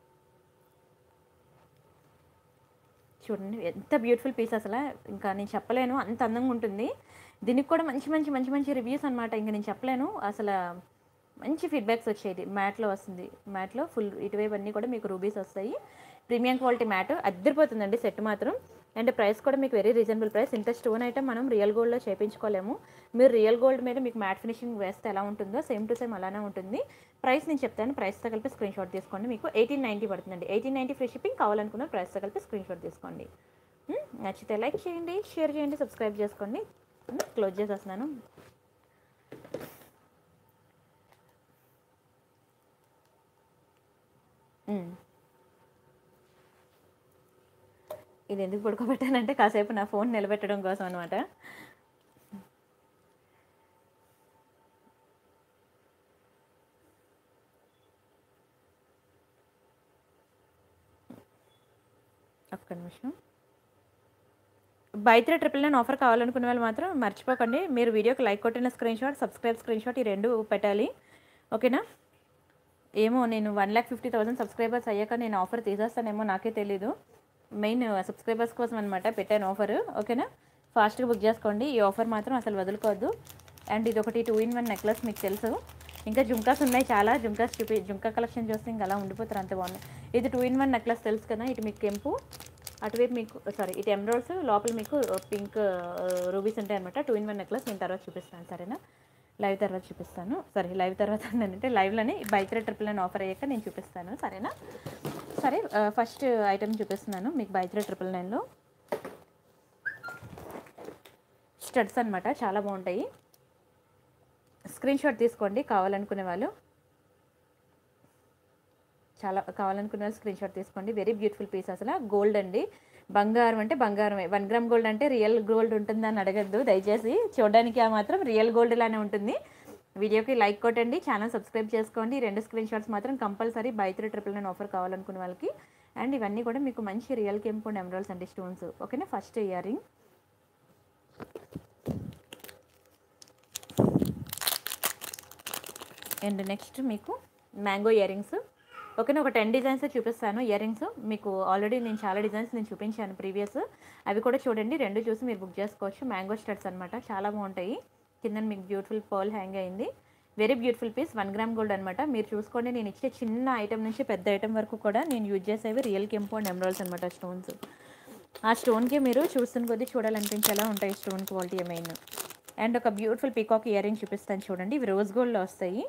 [SPEAKER 1] చూడండి ఎంత బ్యూటిఫుల్ పీస్ అసలు ఇంకా నేను చెప్పలేను అంత అందంగా ఉంటుంది దీనికి కూడా మంచి మంచి మంచి మంచి రివ్యూస్ అనమాట ఇంకా నేను చెప్పలేను అసలు మంచి ఫీడ్బ్యాక్స్ వచ్చేది మ్యాట్లో వస్తుంది మ్యాట్లో ఫుల్ ఇటువైపు అన్నీ కూడా మీకు రూబీస్ వస్తాయి ప్రీమియం క్వాలిటీ మ్యాట్ అద్దరిపోతుందండి సెట్ మాత్రం అండ్ ప్రైస్ కూడా మీకు వెరీ రీజనబుల్ ప్రైస్ ఇంత స్టోన్ ఐటమ్ మనం రియల్ గోల్డ్లో చేయించుకోలేము మీరు రియల్ గోల్డ్ మీద మీకు మ్యాట్ ఫినిషింగ్ వేస్తే ఎలా ఉంటుందో సేమ్ టు సేమ్ అలానే ఉంటుంది ప్రైస్ నేను చెప్తాను ప్రైస్తో కలిపి స్క్రీన్ షాట్ తీసుకోండి మీకు ఎయిటీన్ నైంటీ పడుతుందండి ఎయిటీన్ నైంటీ ఫ్రీ షిప్పింగ్ కావాలనుకున్న ప్రైస్తో కలిపి స్క్రీన్ షాట్ తీసుకోండి ఉమ్, నచ్చితే లైక్ చేయండి షేర్ చేయండి సబ్స్క్రైబ్ చేసుకోండి ఉమ్, క్లోజ్ చేసేస్తున్నాను ఉమ్. ఇది ఎందుకు పడుకోబెట్టానంటే కాసేపు నా ఫోన్ నిలబెట్టడం కోసం అనమాట ఒక్క నిమిషం buy three triple nine offer కావాలనుకునే వాళ్ళు మాత్రం మర్చిపోకండి మీరు వీడియోకి లైక్ కొట్టిన screenshot subscribe screenshot ఈ రెండు పెట్టాలి ఓకేనా ఏమో నేను one lakh fifty thousand subscribers అయ్యాక నేను ఆఫర్ తీసేస్తానేమో నాకే తెలీదు మెయిన్ సబ్స్క్రైబర్స్ కోసం అనమాట పెట్టాను ఆఫర్ ఓకేనా ఫాస్ట్గా బుక్ చేసుకోండి ఈ ఆఫర్ మాత్రం అసలు వదులుకోవద్దు అండ్ ఇది ఒకటి టూ ఇన్ వన్ నెక్లెస్ మీకు తెలుసు ఇంకా జుంకాస్ ఉన్నాయి చాలా జుంకాస్ చూపి జుంకా కలెక్షన్ చూస్తే ఇంకా అలా ఉండిపోతారు అంత బాగున్నాయి ఇది టూ ఇన్ వన్ నెక్లెస్ తెలుసు కదా ఇటు మీకు కెంపు అటువైపు మీకు సారీ ఇటు ఎమరాల్డ్స్ లోపల మీకు పింక్ రూబీస్ ఉంటాయి అనమాట టూ ఇన్ వన్ నెక్లెస్ నేను తర్వాత చూపిస్తాను సరేనా లైవ్ తర్వాత చూపిస్తాను సారీ లైవ్ తర్వాత అంటే లైవ్లోనే బైక్ రేట్ ట్రిపుల్ నైన్ ఆఫర్ అయ్యాక నేను చూపిస్తాను సరేనా సరే ఫస్ట్ ఐటమ్ చూపిస్తున్నాను మీకు బైక్ రేట్ ట్రిపుల్ నైన్లో స్టడ్స్ అనమాట చాలా బాగుంటాయి స్క్రీన్ షాట్ తీసుకోండి కావాలనుకునే వాళ్ళు చాలా కావాలనుకునే వాళ్ళు స్క్రీన్ షాట్ తీసుకోండి వెరీ బ్యూటిఫుల్ పీస్ అసలు గోల్డ్ అండి బంగారం అంటే బంగారమే వన్ గ్రామ్ గోల్డ్ అంటే రియల్ గోల్డ్ ఉంటుందని అడగద్దు దయచేసి చూడడానికి ఆ మాత్రం రియల్ గోల్డ్ లానే ఉంటుంది వీడియోకి లైక్ కొట్టండి ఛానల్ సబ్స్క్రైబ్ చేసుకోండి ఈ రెండు స్క్రీన్ షాట్స్ మాత్రం compulsory buy three triple nine offer కావాలనుకునే వాళ్ళకి అండ్ ఇవన్నీ కూడా మీకు మంచి రియల్ కెంపు అండ్ ఎమరాల్స్ అండి స్టోన్స్ ఓకేనా first earring and next మీకు మ్యాంగో ఇయర్ రింగ్స్ ఓకేనా ఒక టెన్ డిజైన్స్ చూపిస్తాను ఇయర్ రింగ్స్ మీకు ఆల్రెడీ నేను చాలా డిజైన్స్ నేను చూపించాను ప్రీవియస్ అవి కూడా చూడండి రెండు చూసి మీరు బుక్ చేసుకోవచ్చు మ్యాంగో స్టడ్స్ అనమాట చాలా బాగుంటాయి కింద మీకు బ్యూటిఫుల్ పర్ల్ హ్యాంగ్ అయింది very beautiful piece one gram gold అనమాట మీరు చూసుకోండి నేను ఇచ్చే చిన్న ఐటమ్ నుంచి పెద్ద ఐటమ్ వరకు కూడా నేను యూజ్ చేసేవి రియల్ కెంపు అండ్ ఎమరాల్స్ అనమాట స్టోన్స్ ఆ స్టోన్కి మీరు చూస్తున్న కొద్దీ చూడాలనిపించేలా ఉంటాయి స్టోన్ క్వాలిటీ మెయిన్ అండ్ ఒక బ్యూటిఫుల్ పీకాక్ ఇయర్ రింగ్ చూపిస్తాను చూడండి ఇవి రోజ్ గోల్డ్లో వస్తాయి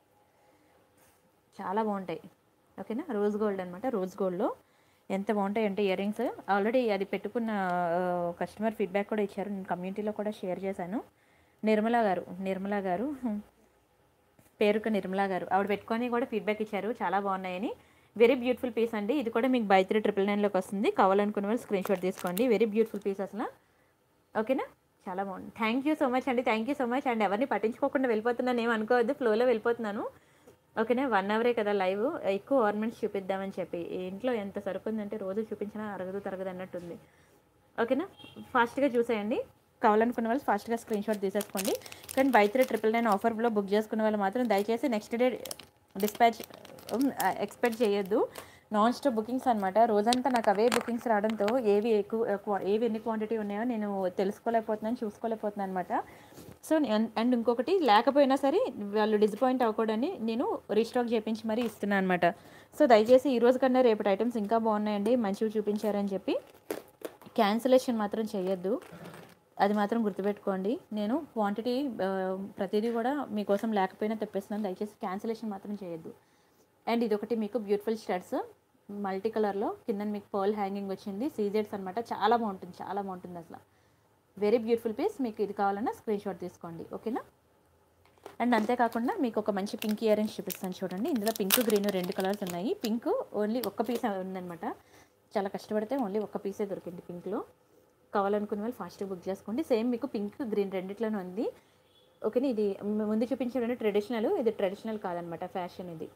[SPEAKER 1] చాలా బాగుంటాయి ఓకేనా రోజ్ గోల్డ్ అనమాట రోజ్ గోల్డ్లో ఎంత బాగుంటాయి అంటే ఇయర్ రింగ్స్ ఆల్రెడీ అది పెట్టుకున్న కస్టమర్ ఫీడ్బ్యాక్ కూడా ఇచ్చారు నేను కమ్యూనిటీలో కూడా షేర్ చేశాను నిర్మలా గారు నిర్మలా గారు పేరుక నిర్మలా గారు ఆవిడ పెట్టుకొని కూడా ఫీడ్బ్యాక్ ఇచ్చారు చాలా బాగున్నాయని వెరీ బ్యూటిఫుల్ పీస్ అండి ఇది కూడా మీకు బై త్రీ ట్రిపుల్ నైన్లోకి వస్తుంది కావాలనుకున్న వాళ్ళు స్క్రీన్ షాట్ తీసుకోండి వెరీ బ్యూటిఫుల్ పీస్ అసలు ఓకేనా చాలా బాగుంది థ్యాంక్ యూ సో మచ్ అండి thank you so much and ఎవరిని పట్టించుకోకుండా వెళ్ళిపోతున్నాను ఏం అనుకోవద్దు ఫ్లోలో వెళ్ళిపోతున్నాను ఓకేనా వన్ అవరే కదా లైవ్ ఎక్కువ ఆర్నమెంట్స్ చూపిద్దామని చెప్పి ఇంట్లో ఎంత సరుకుందంటే రోజు చూపించినా అరగదు తరగదు అన్నట్టుంది ఓకేనా ఫాస్ట్గా చూసేయండి కావాలనుకున్న వాళ్ళు ఫాస్ట్గా స్క్రీన్ షాట్ తీసేసుకోండి కానీ బై త్రీ ట్రిపుల్ నైన్ ఆఫర్లో బుక్ చేసుకున్న వాళ్ళు మాత్రం దయచేసి నెక్స్ట్ డే డిస్పాచ్ ఎక్స్పెక్ట్ చేయొద్దు నాన్ స్టాప్ బుకింగ్స్ అనమాట రోజంతా నాకు అవే బుకింగ్స్ రావడంతో ఏవి ఎక్కువ క్వా- ఏవి ఎన్ని క్వాంటిటీ ఉన్నాయో నేను తెలుసుకోలేకపోతున్నాను చూసుకోలేకపోతున్నాను అనమాట సో అండ్ ఇంకొకటి లేకపోయినా సరే వాళ్ళు డిసప్పాయింట్ అవ్వకూడదని నేను రీస్టాక్ చేయించి మరీ ఇస్తున్నాను అనమాట సో దయచేసి ఈ రోజు కన్నా రేపటి ఐటమ్స్ ఇంకా బాగున్నాయండి మంచివి చూపించారని చెప్పి క్యాన్సిలేషన్ మాత్రం చేయొద్దు అది మాత్రం గుర్తుపెట్టుకోండి నేను క్వాంటిటీ ప్రతిదీ కూడా మీకోసం లేకపోయినా తెప్పిస్తున్నాను దయచేసి క్యాన్సిలేషన్ మాత్రం చేయొద్దు అండ్ ఇది ఒకటి మీకు బ్యూటిఫుల్ షర్ట్స్ మల్టీ కలర్లో కింద మీకు పర్ల్ హ్యాంగింగ్ వచ్చింది సీజెడ్స్ అనమాట చాలా బాగుంటుంది చాలా బాగుంటుంది అసలు వెరీ బ్యూటిఫుల్ పీస్ మీకు ఇది కావాలన్నా స్క్రీన్ షాట్ తీసుకోండి ఓకేనా అండ్ అంతేకాకుండా మీకు ఒక మంచి పింక్ ఇయర్ రింగ్స్ చూపిస్తాను చూడండి ఇందులో పింక్ గ్రీన్ రెండు కలర్స్ ఉన్నాయి పింక్ ఓన్లీ ఒక్క పీస్ ఉందన్నమాట చాలా కష్టపడితే ఓన్లీ ఒక్క పీసే దొరికింది పింక్లో కావాలనుకున్న వాళ్ళు ఫాస్ట్గా బుక్ చేసుకోండి సేమ్ మీకు పింక్ గ్రీన్ రెండిట్లోనే ఉంది ఓకేనా ఇది ముందు చూపించే ట్రెడిషనల్ ఇది ట్రెడిషనల్ కాదనమాట ఫ్యాషన్ ఇది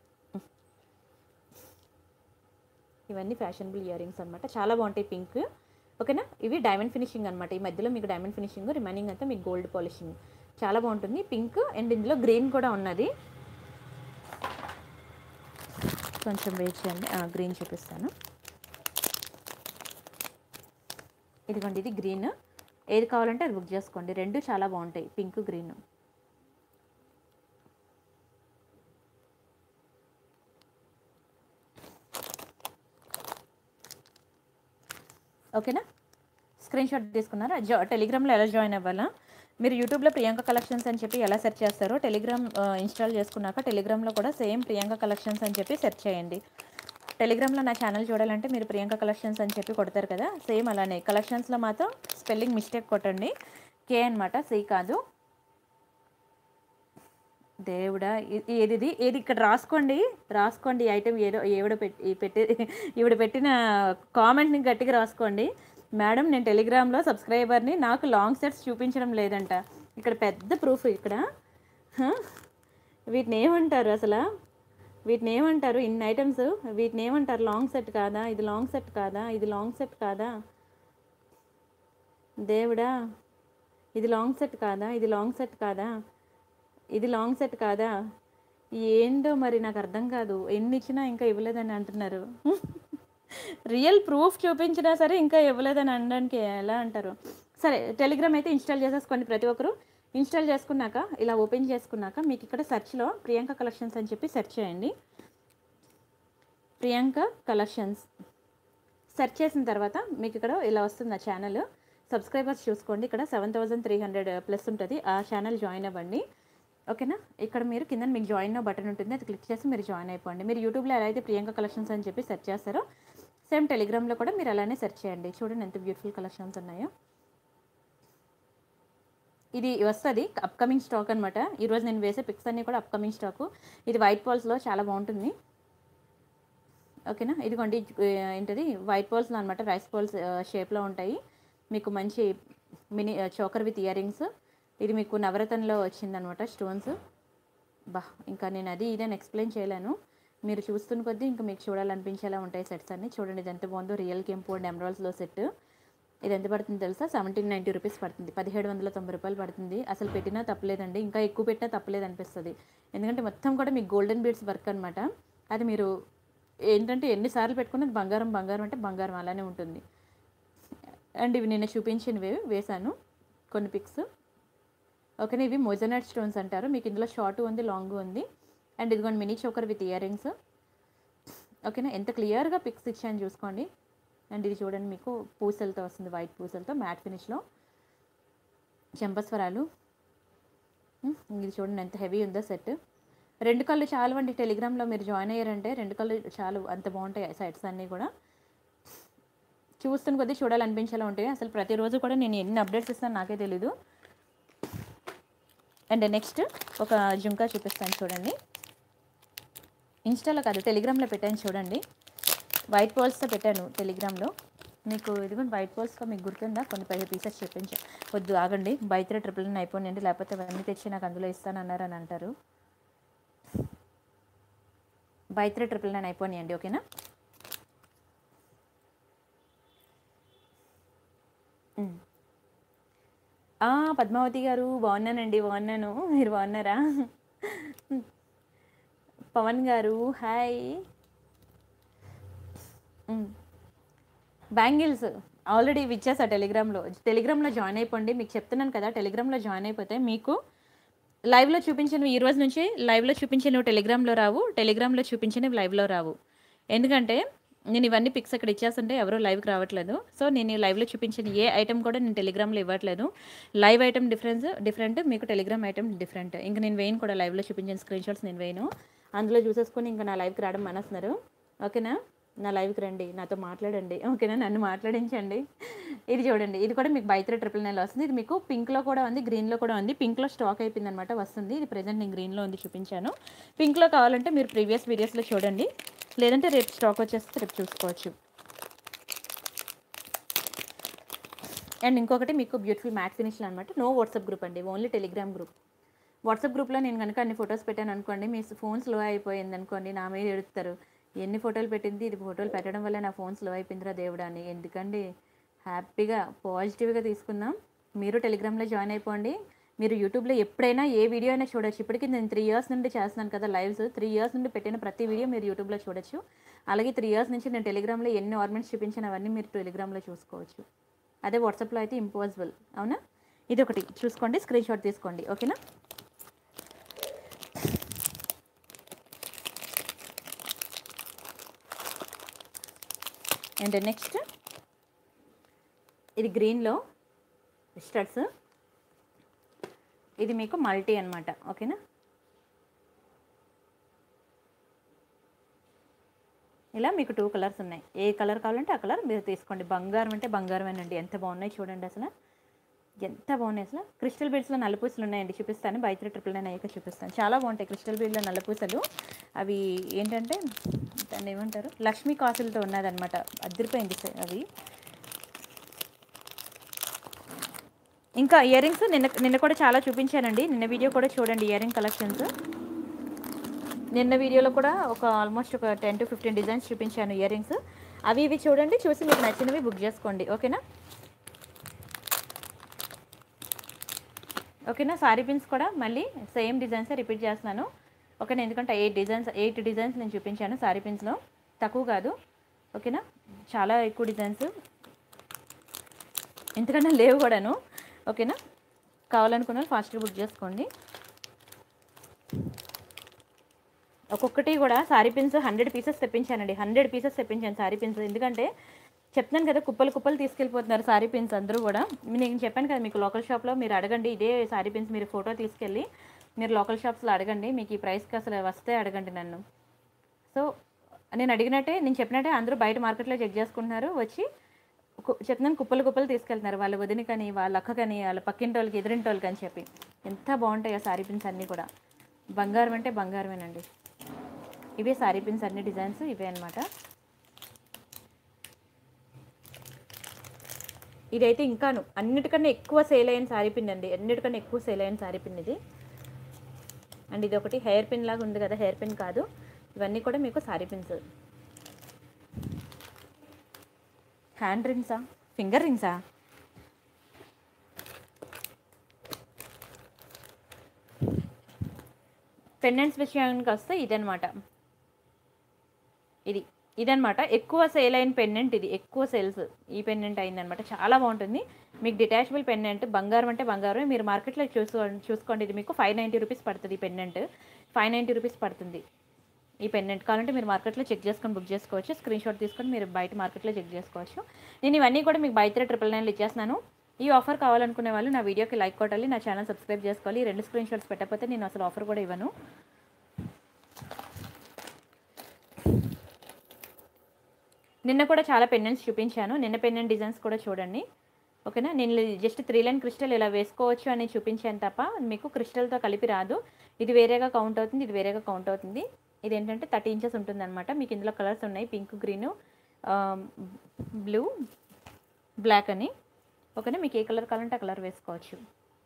[SPEAKER 1] ఇవన్నీ ఫ్యాషనబుల్ ఇయర్ రింగ్స్ అనమాట చాలా బాగుంటాయి పింక్ ఓకేనా ఇవి డైమండ్ ఫినిషింగ్ అనమాట ఈ మధ్యలో మీకు డైమండ్ ఫినిషింగ్ రిమైనింగ్ అంతా మీకు గోల్డ్ పాలిషింగ్ చాలా బాగుంటుంది పింక్ అండ్ ఇందులో గ్రీన్ కూడా ఉన్నది కొంచెం వెయిట్ చేయండి గ్రీన్ చూపిస్తాను ఇదిగోండి ఇది గ్రీన్ ఏది కావాలంటే అది బుక్ చేసుకోండి రెండు చాలా బాగుంటాయి పింక్ గ్రీన్ ఓకేనా స్క్రీన్ షాట్ తీసుకున్నారా జా టెలిగ్రామ్లో ఎలా జాయిన్ అవ్వాలా మీరు యూట్యూబ్లో ప్రియాంక కలెక్షన్స్ అని చెప్పి ఎలా సెర్చ్ చేస్తారో టెలిగ్రామ్ ఆ, ఇన్స్టాల్ చేసుకున్నాక టెలిగ్రామ్లో కూడా సేమ్ ప్రియాంక కలెక్షన్స్ అని చెప్పి సెర్చ్ చేయండి టెలిగ్రామ్లో నా ఛానల్ చూడాలంటే మీరు ప్రియాంక కలెక్షన్స్ అని చెప్పి కొడతారు కదా సేమ్ అలానే కలెక్షన్స్లో మాత్రం స్పెల్లింగ్ మిస్టేక్ కొట్టండి కే అనమాట సి కాదు దేవుడా ఇ- ఏదిది ఏది ఇక్కడ రాసుకోండి రాసుకోండి ఈ ఐటెం ఏదో ఏవిడ పెట్టి ఈ పెట్టి ఈవిడ పెట్టిన కామెంట్ని గట్టిగా రాసుకోండి మేడం నేను టెలిగ్రామ్లో సబ్స్క్రైబర్ని నాకు లాంగ్ సెట్స్ చూపించడం లేదంట ఇక్కడ పెద్ద ప్రూఫ్ ఇక్కడ హ? వీటిని ఏమంటారు అసలు వీటిని ఏమంటారు ఇన్ని ఐటమ్స్ వీటిని ఏమంటారు లాంగ్ సెట్ కాదా ఇది లాంగ్ సెట్ కాదా ఇది లాంగ్ సెట్ కాదా దేవుడా ఇది లాంగ్ సెట్ కాదా ఇది లాంగ్ సెట్ కాదా ఇది లాంగ్ సెట్ కాదా ఏంటో మరి నాకు అర్థం కాదు ఎన్ని ఇచ్చినా ఇంకా ఇవ్వలేదని అంటున్నారు రియల్ ప్రూఫ్ చూపించినా సరే ఇంకా ఇవ్వలేదని అనడానికి ఎలా అంటారు సరే టెలిగ్రామ్ అయితే ఇన్స్టాల్ చేసేసుకోండి ప్రతి ఒక్కరు ఇన్స్టాల్ చేసుకున్నాక ఇలా ఓపెన్ చేసుకున్నాక మీకు ఇక్కడ సెర్చ్లో ప్రియాంక కలెక్షన్స్ అని చెప్పి సెర్చ్ చేయండి ప్రియాంక కలెక్షన్స్ సెర్చ్ చేసిన తర్వాత మీకు ఇక్కడ ఇలా వస్తుంది ఆ ఛానల్ సబ్స్క్రైబర్స్ చూసుకోండి ఇక్కడ seven thousand three hundred plus ఉంటుంది ఆ ఛానల్ జాయిన్ అవ్వండి ఓకేనా ఇక్కడ మీరు కింద మీకు జాయిన్ బటన్ ఉంటుంది అది క్లిక్ చేసి మీరు జాయిన్ అయిపోండి మీరు యూట్యూబ్లో ఎలా అయితే ప్రియాంక కలెక్షన్స్ అని చెప్పి సెర్చ్ చేస్తారో సేమ్ టెలిగ్రామ్లో కూడా మీరు అలానే సెర్చ్ చేయండి చూడండి ఎంత బ్యూటిఫుల్ కలెక్షన్స్ ఉన్నాయో ఇది వస్తుంది అప్కమింగ్ స్టాక్ అనమాట ఈరోజు నేను వేసే పిక్స్ అన్నీ కూడా అప్కమింగ్ స్టాకు ఇది వైట్ పాల్స్లో చాలా బాగుంటుంది ఓకేనా ఇదిగోండి ఆ, ఏంటది వైట్ పాల్స్లో అనమాట రైస్ పాల్స్ షేప్లో ఉంటాయి మీకు మంచి mini choker with earrings ఇది మీకు నవరత్నంలో వచ్చిందనమాట స్టోన్స్ బా ఇంకా నేను అది ఇదని ఎక్స్ప్లెయిన్ చేయలేను మీరు చూస్తున్న కొద్దీ ఇంకా మీకు చూడాలనిపించేలా ఉంటాయి సెట్స్ అన్ని చూడండి ఇది ఎంత బాగుందో రియల్ కెంపు అండ్ ఎమరాల్స్లో సెట్ ఇది ఎంత పడుతుంది తెలుసా సెవెంటీన్ నైంటీ రూపీస్ పడుతుంది పదిహేడు వందల తొంభై రూపాయలు పడుతుంది అసలు పెట్టినా తప్పలేదండి ఇంకా ఎక్కువ పెట్టినా తప్పలేదు అనిపిస్తుంది ఎందుకంటే మొత్తం కూడా మీకు గోల్డెన్ బీడ్స్ వర్క్ అనమాట అది మీరు ఏంటంటే ఎన్నిసార్లు పెట్టుకున్నది బంగారం బంగారం అంటే బంగారం అలానే ఉంటుంది అండ్ ఇవి నిన్న చూపించినవి వేశాను కొన్ని పిక్స్ ఓకేనా ఇవి మొజనట్ స్టోన్స్ అంటారు మీకు ఇందులో షార్ట్ ఉంది లాంగ్ ఉంది అండ్ ఇదిగోండి mini choker with earrings ఓకేనా ఎంత క్లియర్గా పిక్స్ ఇచ్చాను చూసుకోండి అండ్ ఇది చూడండి మీకు పూసలతో వస్తుంది వైట్ పూసలతో మ్యాట్ ఫినిష్లో చెంపస్వరాలు ఉమ్, ఇది చూడండి ఎంత హెవీ ఉందో సెట్ రెండు కళ్ళు చాలు అండి టెలిగ్రామ్లో మీరు జాయిన్ అయ్యారంటే రెండు కళ్ళు చాలు అంత బాగుంటాయి సైట్స్ అన్నీ కూడా చూస్తున్న కొద్దీ చూడాలనిపించేలా ఉంటాయి అసలు ప్రతిరోజు కూడా నేను ఎన్ని అప్డేట్స్ ఇస్తాను నాకే తెలీదు అండ్ నెక్స్ట్ ఒక జుంకా చూపిస్తాను చూడండి ఇన్స్టాలో కాదు టెలిగ్రామ్లో పెట్టాను చూడండి వైట్ పోల్స్తో పెట్టాను టెలిగ్రామ్లో మీకు ఇదిగోండి వైట్ పోల్స్తో మీకు గుర్తుందా కొన్ని పది పీసెస్ చూపించా వద్దు ఆగండి బయట ట్రిపుల్ నైన్ అయిపోయింది లేకపోతే అవన్నీ తెచ్చి నాకు అందులో ఇస్తానన్నారు అని అంటారు బై త్రీ ట్రిపుల్ నైన్ అయిపోయినాయండి ఓకేనా ఉమ్. ఆ, పద్మావతి గారు బాగున్నానండి బాగున్నాను మీరు బాగున్నారా పవన్ గారు హాయ్ బ్యాంగిల్స్ ఆల్రెడీ ఇవి ఇచ్చేసా టెలిగ్రామ్లో టెలిగ్రామ్లో జాయిన్ అయిపోండి మీకు చెప్తున్నాను కదా టెలిగ్రామ్లో జాయిన్ అయిపోతే మీకు లైవ్లో చూపించినవి ఈ రోజు నుంచి లైవ్లో చూపించినవి టెలిగ్రామ్లో రావు టెలిగ్రామ్లో చూపించినవి లైవ్లో రావు ఎందుకంటే నేను ఇవన్నీ పిక్స్ అక్కడ ఇచ్చేస్తుంటే ఎవరో లైవ్కి రావట్లేదు సో నేను ఈ లైవ్లో చూపించిన ఏ ఐటమ్ కూడా నేను టెలిగ్రామ్లో ఇవ్వట్లేదు లైవ్ ఐటమ్ డిఫరెన్స్ డిఫరెంట్ మీకు టెలిగ్రామ్ ఐటమ్ డిఫరెంట్ ఇంకా నేను వేయను కూడా లైవ్లో చూపించిన స్క్రీన్ షాట్స్ నేను వేయను అందులో చూసేసుకొని ఇంకా నా లైవ్కి రావడం మానేస్తున్నారు ఓకేనా నా లైవ్కి రండి నాతో మాట్లాడండి ఓకేనా నన్ను మాట్లాడించండి ఇది చూడండి ఇది కూడా మీకు బైత్ర ట్రిపుల్ నైన్ వస్తుంది ఇది మీకు పింక్లో కూడా ఉంది గ్రీన్లో కూడా ఉంది పింక్లో స్టాక్ అయిపోయింది అనమాట వస్తుంది ఇది ప్రజెంట్ నేను గ్రీన్లో ఉంది చూపించాను పింక్లో కావాలంటే మీరు ప్రీవియస్ వీడియోస్లో చూడండి లేదంటే రేపు స్టాక్ వచ్చేస్తే రేపు చూసుకోవచ్చు అండ్ ఇంకొకటి మీకు బ్యూటిఫుల్ మ్యాట్ ఫినిష్లో అనమాట నో వాట్సాప్ గ్రూప్ అండి ఓన్లీ టెలిగ్రామ్ గ్రూప్ వాట్సాప్ గ్రూప్లో నేను కనుక అన్ని ఫొటోస్ పెట్టాను అనుకోండి మీ ఫోన్ స్లో అయిపోయింది అనుకోండి నా మీద ఎడుతారు ఎన్ని ఫోటోలు పెట్టింది ఇది ఫోటోలు పెట్టడం వల్ల నా ఫోన్ స్లో అయిపోయిందిరా దేవుడా అని ఎందుకండి హ్యాపీగా పాజిటివ్గా తీసుకుందాం మీరు టెలిగ్రామ్లో జాయిన్ అయిపోండి మీరు యూట్యూబ్లో ఎప్పుడైనా ఏ వీడియో అయినా చూడొచ్చు ఇప్పటికీ నేను త్రీ ఇయర్స్ నుండి చేస్తున్నాను కదా లైవ్స్ త్రీ ఇయర్స్ నుండి పెట్టిన ప్రతి వీడియో మీరు యూట్యూబ్లో చూడొచ్చు అలాగే త్రీ ఇయర్స్ నుంచి నేను టెలిగ్రామ్లో ఎన్ని ఆర్నమెంట్స్ చూపించిన అవన్నీ మీరు టెలిగ్రామ్లో చూసుకోవచ్చు అదే వాట్సాప్లో అయితే ఇంపాసిబుల్ అవునా ఇది ఒకటి చూసుకోండి స్క్రీన్ షాట్ తీసుకోండి ఓకేనా అండ్ నెక్స్ట్ ఇది గ్రీన్లో స్టడ్స్ ఇది మీకు మల్టీ అనమాట ఓకేనా ఇలా మీకు టూ కలర్స్ ఉన్నాయి ఏ కలర్ కావాలంటే ఆ కలర్ మీరు తీసుకోండి బంగారం అంటే బంగారమేనండి ఎంత బాగున్నాయి చూడండి అసలు ఎంత బాగున్నాయి అసలు క్రిస్టల్ బీడ్స్లో నల్లపూసలు ఉన్నాయండి చూపిస్తాను బయట ట్రిపుల్ నైన్ అయ్యాక చూపిస్తాను చాలా బాగుంటాయి క్రిస్టల్ బీడ్లో నల్లపూసలు అవి ఏంటంటే దాన్ని ఏమంటారు లక్ష్మీ కాసులతో ఉన్నదన్నమాట అదిరిపోయింది స- అవి ఇంకా ఇయర్ రింగ్స్ నిన్న నిన్న కూడా చాలా చూపించానండి నిన్న వీడియో కూడా చూడండి ఇయర్ రింగ్ కలెక్షన్స్ నిన్న వీడియోలో కూడా ఒక ఆల్మోస్ట్ ఒక టెన్ టు ఫిఫ్టీన్ డిజైన్స్ చూపించాను ఇయర్ రింగ్స్ అవి ఇవి చూడండి చూసి మీకు నచ్చినవి బుక్ చేసుకోండి ఓకేనా ఓకేనా సారీ పిన్స్ కూడా మళ్ళీ సేమ్ డిజైన్స్ రిపీట్ చేస్తున్నాను ఓకేనా ఎందుకంటే ఎయిట్ డిజైన్స్ ఎయిట్ డిజైన్స్ నేను చూపించాను సారీ పిన్స్లో తక్కువ కాదు ఓకేనా చాలా ఎక్కువ డిజైన్స్ ఎందుకంటే లేవు కూడాను ఓకేనా కావాలనుకున్న వాళ్ళు ఫాస్ట్గా బుక్ చేసుకోండి ఒక్కొక్కటి కూడా సారీ పిన్స్ హండ్రెడ్ పీసెస్ తెప్పించానండి హండ్రెడ్ పీసెస్ తెప్పించాను సారీ పిన్స్ ఎందుకంటే చెప్తున్నాను కదా కుప్పలు కుప్పలు తీసుకెళ్ళిపోతున్నారు సారీ పిన్స్ అందరూ కూడా నేను చెప్పాను కదా మీకు లోకల్ షాప్లో మీరు అడగండి ఇదే సారీ పిన్స్ మీరు ఫోటో తీసుకెళ్ళి మీరు లోకల్ షాప్స్లో అడగండి మీకు ఈ ప్రైస్కి అసలు వస్తే అడగండి నన్ను సో నేను అడిగినట్టే నేను చెప్పినట్టే అందరూ బయట మార్కెట్లో చెక్ చేసుకుంటున్నారు వచ్చి కు- చెప్తున్నాను కుప్పలు కుప్పలు తీసుకెళ్తున్నారు వాళ్ళ వదినకని వాళ్ళ అక్కకని వాళ్ళ పక్కింటి వాళ్ళకి ఎదురింటి వాళ్ళకి అని చెప్పి ఎంత బాగుంటాయి ఆ సారీ పిన్స్ అన్నీ కూడా బంగారం అంటే బంగారమేనండి ఇవే సారీ పిన్స్ అన్ని డిజైన్స్ ఇవే అనమాట ఇదైతే ఇంకాను అన్నిటికన్నా ఎక్కువ సేల్ అయిన సారీ పిన్ అండి అన్నిటికన్నా ఎక్కువ సేల్ అయిన సారీ పిన్ ఇది అండ్ ఇది ఒకటి హెయిర్ పిన్ లాగా ఉంది కదా హెయిర్ పిన్ కాదు ఇవన్నీ కూడా మీకు సారీ పిన్స్ హ్యాండ్ రింగ్సా ఫింగర్ రింగ్సా పెండెంట్స్ విషయానికి వస్తే ఇదనమాట ఇది ఇదనమాట ఎక్కువ సేల్ అయిన పెండెంట్ ఇది ఎక్కువ సేల్స్ ఈ పెండెంట్ అయిందనమాట చాలా బాగుంటుంది మీకు డిటాచబుల్ పెండెంట్ బంగారం అంటే బంగారమే మీరు మార్కెట్లో చూసుకో చూసుకోండి ఇది మీకు ఫైవ్ నైంటీ రూపీస్ పడుతుంది ఈ పెండెంట్ ఫైవ్ నైంటీ రూపీస్ పడుతుంది ఈ పెండెంట్ కావాలంటే మీరు మార్కెట్లో చెక్ చేసుకొని బుక్ చేసుకోవచ్చు స్క్రీన్ షాట్ తీసుకొని మీరు బయట మార్కెట్లో చెక్ చేసుకోవచ్చు నేను ఇవన్నీ కూడా మీకు బయట ట్రిపుల్ నైన్లు ఇచ్చేస్తున్నాను ఈ ఆఫర్ కావాలనుకునే వాళ్ళు నా వీడియోకి లైక్ కొట్టాలి నా ఛానల్ సబ్స్క్రైబ్ చేసుకోవాలి ఈ రెండు స్క్రీన్ షాట్స్ పెట్టకపోతే నేను అసలు ఆఫర్ కూడా ఇవ్వను నిన్న కూడా చాలా పెండెంట్స్ చూపించాను నిన్న పెండెంట్ డిజైన్స్ కూడా చూడండి ఓకేనా నేను జస్ట్ త్రీ లైన్ క్రిస్టల్ ఇలా వేసుకోవచ్చు అని చూపించాను తప్ప మీకు క్రిస్టల్తో కలిపి రాదు ఇది వేరేగా కౌంట్ అవుతుంది ఇది వేరేగా కౌంట్ అవుతుంది ఇది ఏంటంటే థర్టీ ఇంచెస్ ఉంటుంది అనమాట మీకు ఇందులో కలర్స్ ఉన్నాయి పింక్ గ్రీన్ బ్లూ బ్లాక్ అని ఓకేనా మీకు ఏ కలర్ కావాలంటే ఆ కలర్ వేసుకోవచ్చు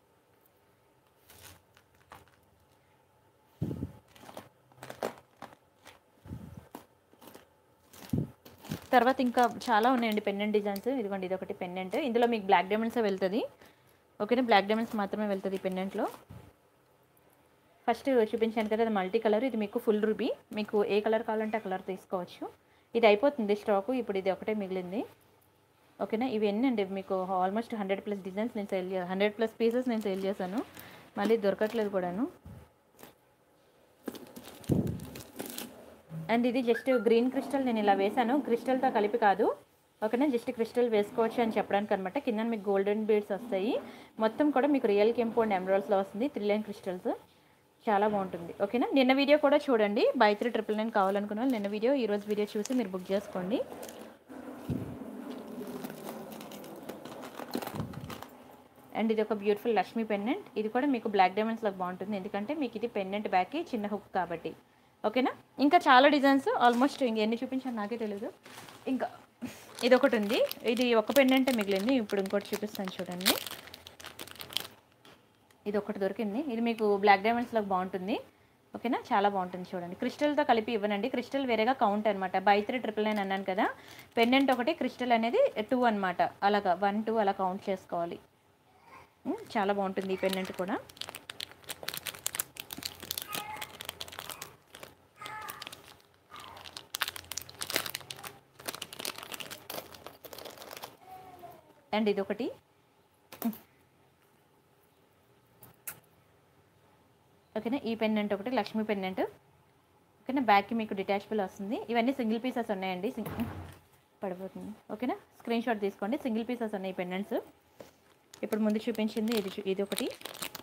[SPEAKER 1] తర్వాత ఇంకా చాలా ఉన్నాయండి పెండెంట్ డిజైన్స్ ఇదిగోండి ఇది ఒకటి పెండెంట్ ఇందులో మీకు బ్లాక్ డైమండ్స్ వెళ్తుంది ఓకేనా బ్లాక్ డైమండ్స్ మాత్రమే వెళ్తుంది ఈ పెండెంట్లో ఫస్ట్ చూపించాను కదా అది మల్టీ కలర్ ఇది మీకు ఫుల్ రూబీ మీకు ఏ కలర్ కావాలంటే ఆ కలర్ తీసుకోవచ్చు ఇది అయిపోతుంది స్టాకు ఇప్పుడు ఇది ఒకటే మిగిలింది ఓకేనా ఇవి ఎన్ని అండి మీకు ఆల్మోస్ట్ హండ్రెడ్ ప్లస్ డిజైన్స్ నేను సేల్ చేయాలి హండ్రెడ్ ప్లస్ పీసెస్ నేను సేల్ చేశాను మళ్ళీ దొరకట్లేదు కూడాను అండ్ ఇది జస్ట్ గ్రీన్ క్రిస్టల్ నేను ఇలా వేశాను క్రిస్టల్తో కలిపి కాదు ఓకేనా జస్ట్ క్రిస్టల్ వేసుకోవచ్చు అని చెప్పడానికి అనమాట కింద మీకు గోల్డెన్ బీడ్స్ వస్తాయి మొత్తం కూడా మీకు రియల్ కెంపు అండ్ ఎమరాల్స్లో వస్తుంది త్రీ లైన్ క్రిస్టల్స్ చాలా బాగుంటుంది ఓకేనా నిన్న వీడియో కూడా చూడండి బై త్రీ ట్రిపుల్ నైన్ కావాలనుకున్న వాళ్ళు నిన్న వీడియో ఈరోజు వీడియో చూసి మీరు బుక్ చేసుకోండి అండ్ ఇది ఒక బ్యూటిఫుల్ లక్ష్మీ పెండెంట్ ఇది కూడా మీకు బ్లాక్ డైమండ్స్లో బాగుంటుంది ఎందుకంటే మీకు ఇది పెండెంట్ బ్యాక్కి చిన్న హుక్ కాబట్టి ఓకేనా ఇంకా చాలా డిజైన్స్ ఆల్మోస్ట్ ఇంకెన్ని చూపించాను నాకే తెలియదు ఇంకా ఇది ఒకటి ఉంది ఇది ఒక పెండెంట్ మిగిలింది ఇప్పుడు ఇంకోటి చూపిస్తాను చూడండి ఇది ఒకటి దొరికింది ఇది మీకు బ్లాక్ డైమండ్స్లో బాగుంటుంది ఓకేనా చాలా బాగుంటుంది చూడండి క్రిస్టల్తో కలిపి ఇవ్వనండి క్రిస్టల్ వేరేగా కౌంట్ అనమాట బై త్రీ ట్రిపుల్ నైన్ అన్నాను కదా పెండెంట్ ఒకటి క్రిస్టల్ అనేది టూ అనమాట అలాగా వన్ టూ అలా కౌంట్ చేసుకోవాలి ఉమ్, చాలా బాగుంటుంది ఈ పెండెంట్ కూడా అండ్ ఇది ఒకటి ఓకేనా ఈ పెండెంట్ ఒకటి లక్ష్మీ పెండెంట్ ఓకేనా బ్యాక్కి మీకు డిటాచబుల్ వస్తుంది ఇవన్నీ సింగిల్ పీసెస్ ఉన్నాయండి సింగ్ పడిపోతుంది ఓకేనా స్క్రీన్ షాట్ తీసుకోండి సింగిల్ పీసెస్ ఉన్నాయి పెండెంట్స్ ఇప్పుడు ముందు చూపించింది ఇది చూ- ఇది ఒకటి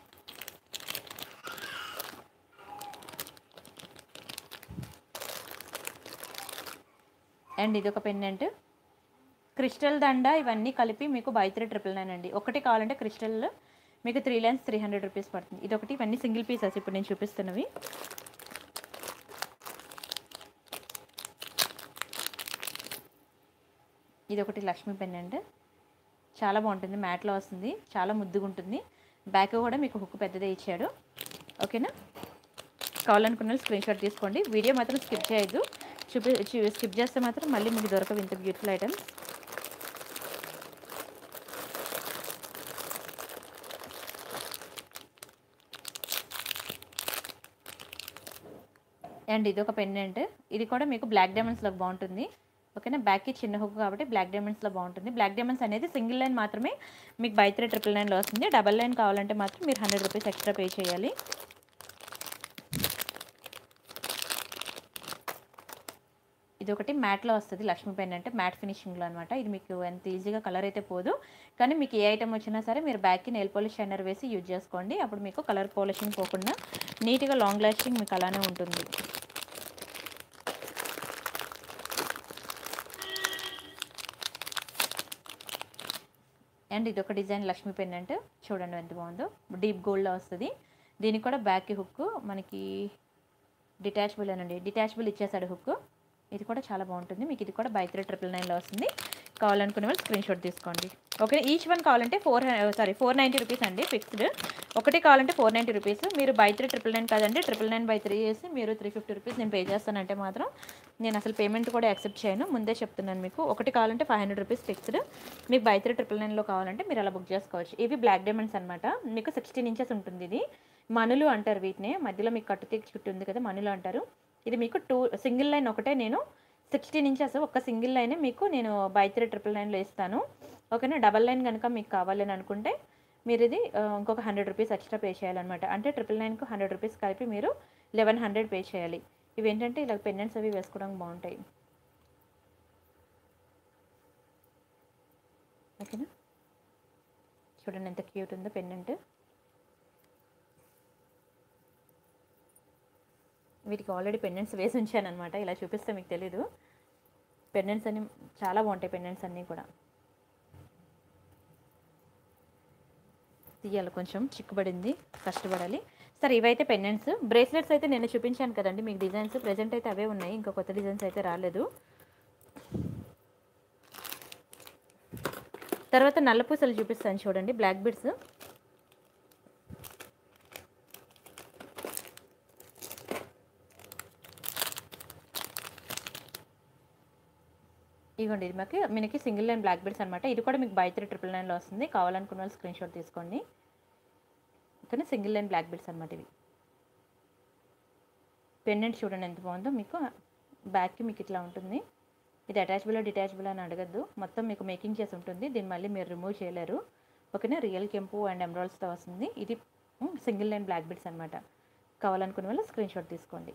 [SPEAKER 1] అండ్ ఇది ఒక పెండెంట్ క్రిస్టల్ దండ ఇవన్నీ కలిపి మీకు బై త్రీ ట్రిపుల్ నైన్ అండి ఒకటి కావాలంటే క్రిస్టల్ మీకు three lines three hundred rupees పడుతుంది ఇది ఒకటి ఇవన్నీ సింగిల్ పీసెస్ ఇప్పుడు నేను చూపిస్తున్నవి ఇది ఒకటి లక్ష్మీ పెండెంట్ చాలా బాగుంటుంది మ్యాట్లో వస్తుంది చాలా ముద్దుగా ఉంటుంది బ్యాక్ కూడా మీకు హుక్ పెద్దదే ఇచ్చాడు ఓకేనా కావాలనుకున్న స్క్రీన్ షాట్ తీసుకోండి వీడియో మాత్రం స్కిప్ చేయొద్దు చూపి చూ- స్కిప్ చేస్తే మాత్రం మళ్ళీ మీకు దొరకవు ఇంత బ్యూటిఫుల్ ఐటమ్స్ అండ్ ఇది ఒక పెండెంట్ ఇది కూడా మీకు బ్లాక్ డైమండ్స్లో బాగుంటుంది ఓకేనా బ్యాక్కి చిన్న హుక్ కాబట్టి బ్లాక్ డైమండ్స్లో బాగుంటుంది బ్లాక్ డైమండ్స్ అనేది సింగిల్ లైన్ మాత్రమే మీకు బై త్రీ ట్రిపుల్ నైన్లో వస్తుంది డబల్ లైన్ కావాలంటే మాత్రం మీరు హండ్రెడ్ రూపీస్ ఎక్స్ట్రా పే చేయాలి ఇది ఒకటి మ్యాట్లో వస్తుంది లక్ష్మీ పెన్ అంటే మ్యాట్ ఫినిషింగ్లో అనమాట ఇది మీకు ఎంత ఈజీగా కలర్ అయితే పోదు కానీ మీకు ఏ ఐటమ్ వచ్చినా సరే మీరు బ్యాక్కి నెయిల్ పాలిష్ షైనర్ వేసి యూజ్ చేసుకోండి అప్పుడు మీకు కలర్ పాలిషింగ్ పోకుండా నీట్గా లాంగ్ లాస్టింగ్ మీకు అలానే ఉంటుంది అండ్ ఇది ఒక డిజైన్ లక్ష్మీ పెండెంట్ చూడండి ఎంత బాగుందో డీప్ గోల్డ్లో వస్తుంది దీనికి కూడా బ్యాక్ హుక్ మనకి డిటాచబుల్ అనండి డిటాచబుల్ ఇచ్చేసాడు హుక్ ఇది కూడా చాలా బాగుంటుంది మీకు ఇది కూడా బై త్రీ ట్రిపుల్ నైన్లో వస్తుంది కావాలనుకునే వాళ్ళు స్క్రీన్ షాట్ తీసుకోండి ఓకే ఈచ్ వన్ కావాలంటే four sorry four ninety rupees అండి ఫిక్స్డ్ ఒకటి కావాలంటే ఫోర్ నైంటీ రూపీస్ మీరు బై త్రీ ట్రిపుల్ నైన్ కాదండి ట్రిపుల్ నైన్ బై త్రీ చేసి మీరు త్రీ ఫిఫ్టీ రూపీస్ నేను పే చేస్తానంటే మాత్రం నేను అసలు పేమెంట్ కూడా యాక్సెప్ట్ చేయను ముందే చెప్తున్నాను మీకు ఒకటి కావాలంటే ఫైవ్ హండ్రెడ్ రూపీస్ ఫిక్స్డ్ మీకు బై త్రీ ట్రిపుల్ నైన్లో కావాలంటే మీరు అలా బుక్ చేసుకోవచ్చు ఇవి బ్లాక్ డైమండ్స్ అనమాట మీకు సిక్స్టీన్ ఇంచెస్ ఉంటుంది ఇది మనులు అంటారు వీటిని మధ్యలో మీకు కట్టు తీగ చుట్టూ ఉంది కదా మనులు అంటారు ఇది మీకు టూ సింగిల్ లైన్ ఒకటే నేను సిక్స్టీన్ ఇంచెస్ ఒక సింగిల్ లైన్ మీకు నేను బై త్రీ ట్రిపుల్ నైన్లో ఇస్తాను ఓకేనా డబల్ లైన్ కనుక మీకు కావాలని అనుకుంటే మీరు ఇది ఆ, ఇంకొక హండ్రెడ్ రూపీస్ ఎక్స్ట్రా పే చేయాలన్నమాట అంటే ట్రిపుల్ నైన్కు హండ్రెడ్ రూపీస్ కలిపి మీరు లెవెన్ హండ్రెడ్ పే చేయాలి ఇవి ఏంటంటే ఇలా పెండెంట్స్ అవి వేసుకోవడానికి బాగుంటాయి ఓకేనా చూడండి ఎంత క్యూట్ ఉందో పెండెంట్ వీటికి ఆల్రెడీ పెండెంట్స్ వేసి ఉంచాను అనమాట ఇలా చూపిస్తే మీకు తెలీదు పెండెంట్స్ అన్ని చాలా బాగుంటాయి పెండెంట్స్ అన్నీ కూడా తీయాలి కొంచెం చిక్కుబడింది కష్టపడాలి సరే ఇవైతే పెండెంట్స్ బ్రేస్లెట్స్ అయితే నేను చూపించాను కదండి మీకు డిజైన్స్ ప్రజెంట్ అయితే అవే ఉన్నాయి ఇంకా కొత్త డిజైన్స్ అయితే రాలేదు తర్వాత నల్ల పూసలు చూపిస్తాను చూడండి బ్లాక్ బిడ్స్ ఇదిగోండి ఇది మాకు మనకి సింగిల్ లైన్ బ్లాక్ బెడ్స్ అనమాట ఇది కూడా మీకు బై త్రీ ట్రిపుల్ నైన్లో వస్తుంది కావాలనుకున్న వాళ్ళు స్క్రీన్ షాట్ తీసుకోండి కానీ సింగిల్ లైన్ బ్లాక్ బెడ్స్ అనమాట ఇవి పెండెంట్ చూడండి ఎంత బాగుందో మీకు బ్యాక్కి మీకు ఇట్లా ఉంటుంది ఇది అటాచబుల్ డిటాచబుల్ అని అడగద్దు మొత్తం మీకు మేకింగ్ చేసి ఉంటుంది దీన్ని మళ్ళీ మీరు రిమూవ్ చేయలేరు ఓకేనా రియల్ కెంపు అండ్ ఎమరాల్స్తో వస్తుంది ఇది సింగిల్ లైన్ బ్లాక్ బెడ్స్ అనమాట కావాలనుకున్న వాళ్ళు స్క్రీన్ షాట్ తీసుకోండి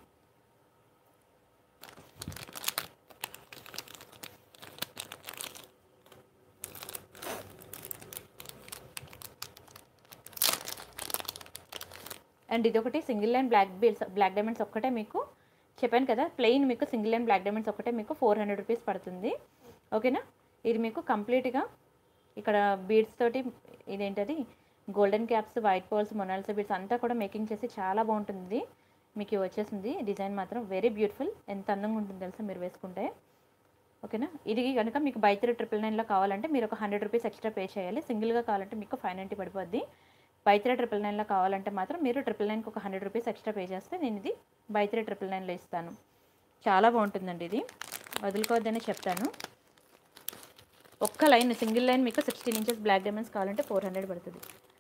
[SPEAKER 1] అండ్ ఇది ఒకటి single line black beads black diamonds ఒక్కటే మీకు చెప్పాను కదా ప్లెయిన్ మీకు సింగిల్ లైన్ బ్లాక్ డైమండ్స్ ఒకటే మీకు ఫోర్ హండ్రెడ్ రూపీస్ పడుతుంది ఓకేనా ఇది మీకు కంప్లీట్గా ఇక్కడ బీడ్స్ తోటి ఇదేంటది golden caps white pearls Mona Lisa beads అంతా కూడా మేకింగ్ చేసి చాలా బాగుంటుంది మీకు ఇవి వచ్చేసింది డిజైన్ మాత్రం వెరీ బ్యూటిఫుల్ ఎంత అందంగా ఉంటుంది తెలుసా మీరు వేసుకుంటే ఓకేనా ఇది కనుక మీకు బై త్రీ ట్రిపుల్ నైన్లో కావాలంటే మీరు ఒక హండ్రెడ్ రూపీస్ ఎక్స్ట్రా పే చేయాలి సింగిల్గా కావాలంటే మీకు ఫైవ్ నైంటీ పడిపోద్ది బై త్రీ ట్రిపుల్ నైన్లో కావాలంటే మాత్రం మీరు ట్రిపుల్ నైన్కి ఒక హండ్రెడ్ రూపీస్ ఎక్స్ట్రా పే చేస్తే నేను ఇది బై త్రీ ట్రిపుల్ నైన్లో ఇస్తాను చాలా బాగుంటుందండి ఇది వదులుకోవద్దని చెప్తాను ఒక్క లైన్ సింగిల్ లైన్ మీకు సిక్స్టీన్ ఇంచెస్ బ్లాక్ డైమండ్స్ కావాలంటే ఫోర్ హండ్రెడ్ పడుతుంది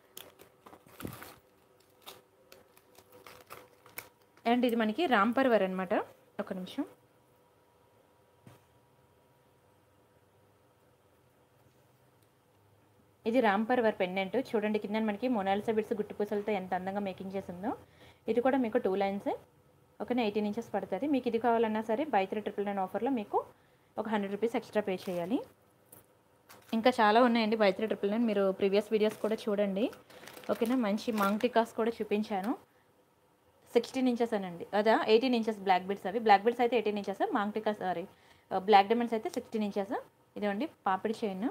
[SPEAKER 1] అండ్ ఇది మనకి రాంపర్వర్ అనమాట ఒక నిమిషం ఇది రాంపర్వర్ పెండెంట్ చూడండి కింద మనకి మొనాలిసా బిట్స్ గుట్టుపూసలతో ఎంత అందంగా మేకింగ్ చేసిందో ఇది కూడా మీకు టూ లైన్స్ ఓకేనా ఎయిటీన్ ఇంచెస్ పడుతుంది మీకు ఇది కావాలన్నా సరే బై త్రీ ట్రిపుల్ నైన్ ఆఫర్లో మీకు ఒక హండ్రెడ్ రూపీస్ ఎక్స్ట్రా పే చేయాలి ఇంకా చాలా ఉన్నాయండి బై త్రీ ట్రిపుల్ నైన్ మీరు ప్రీవియస్ వీడియోస్ కూడా చూడండి ఓకేనా మంచి మాంగ్ టికాస్ కూడా చూపించాను సిక్స్టీన్ ఇంచెస్ అనండి అదా ఎయిటీన్ ఇంచెస్ బ్లాక్ బిడ్స్ అవి బ్లాక్ బిడ్స్ అయితే eighteen inches maang tikkas sorry black diamonds అయితే సిక్స్టీన్ ఇంచెస్ ఇదిగోండి పాపిడి చైన్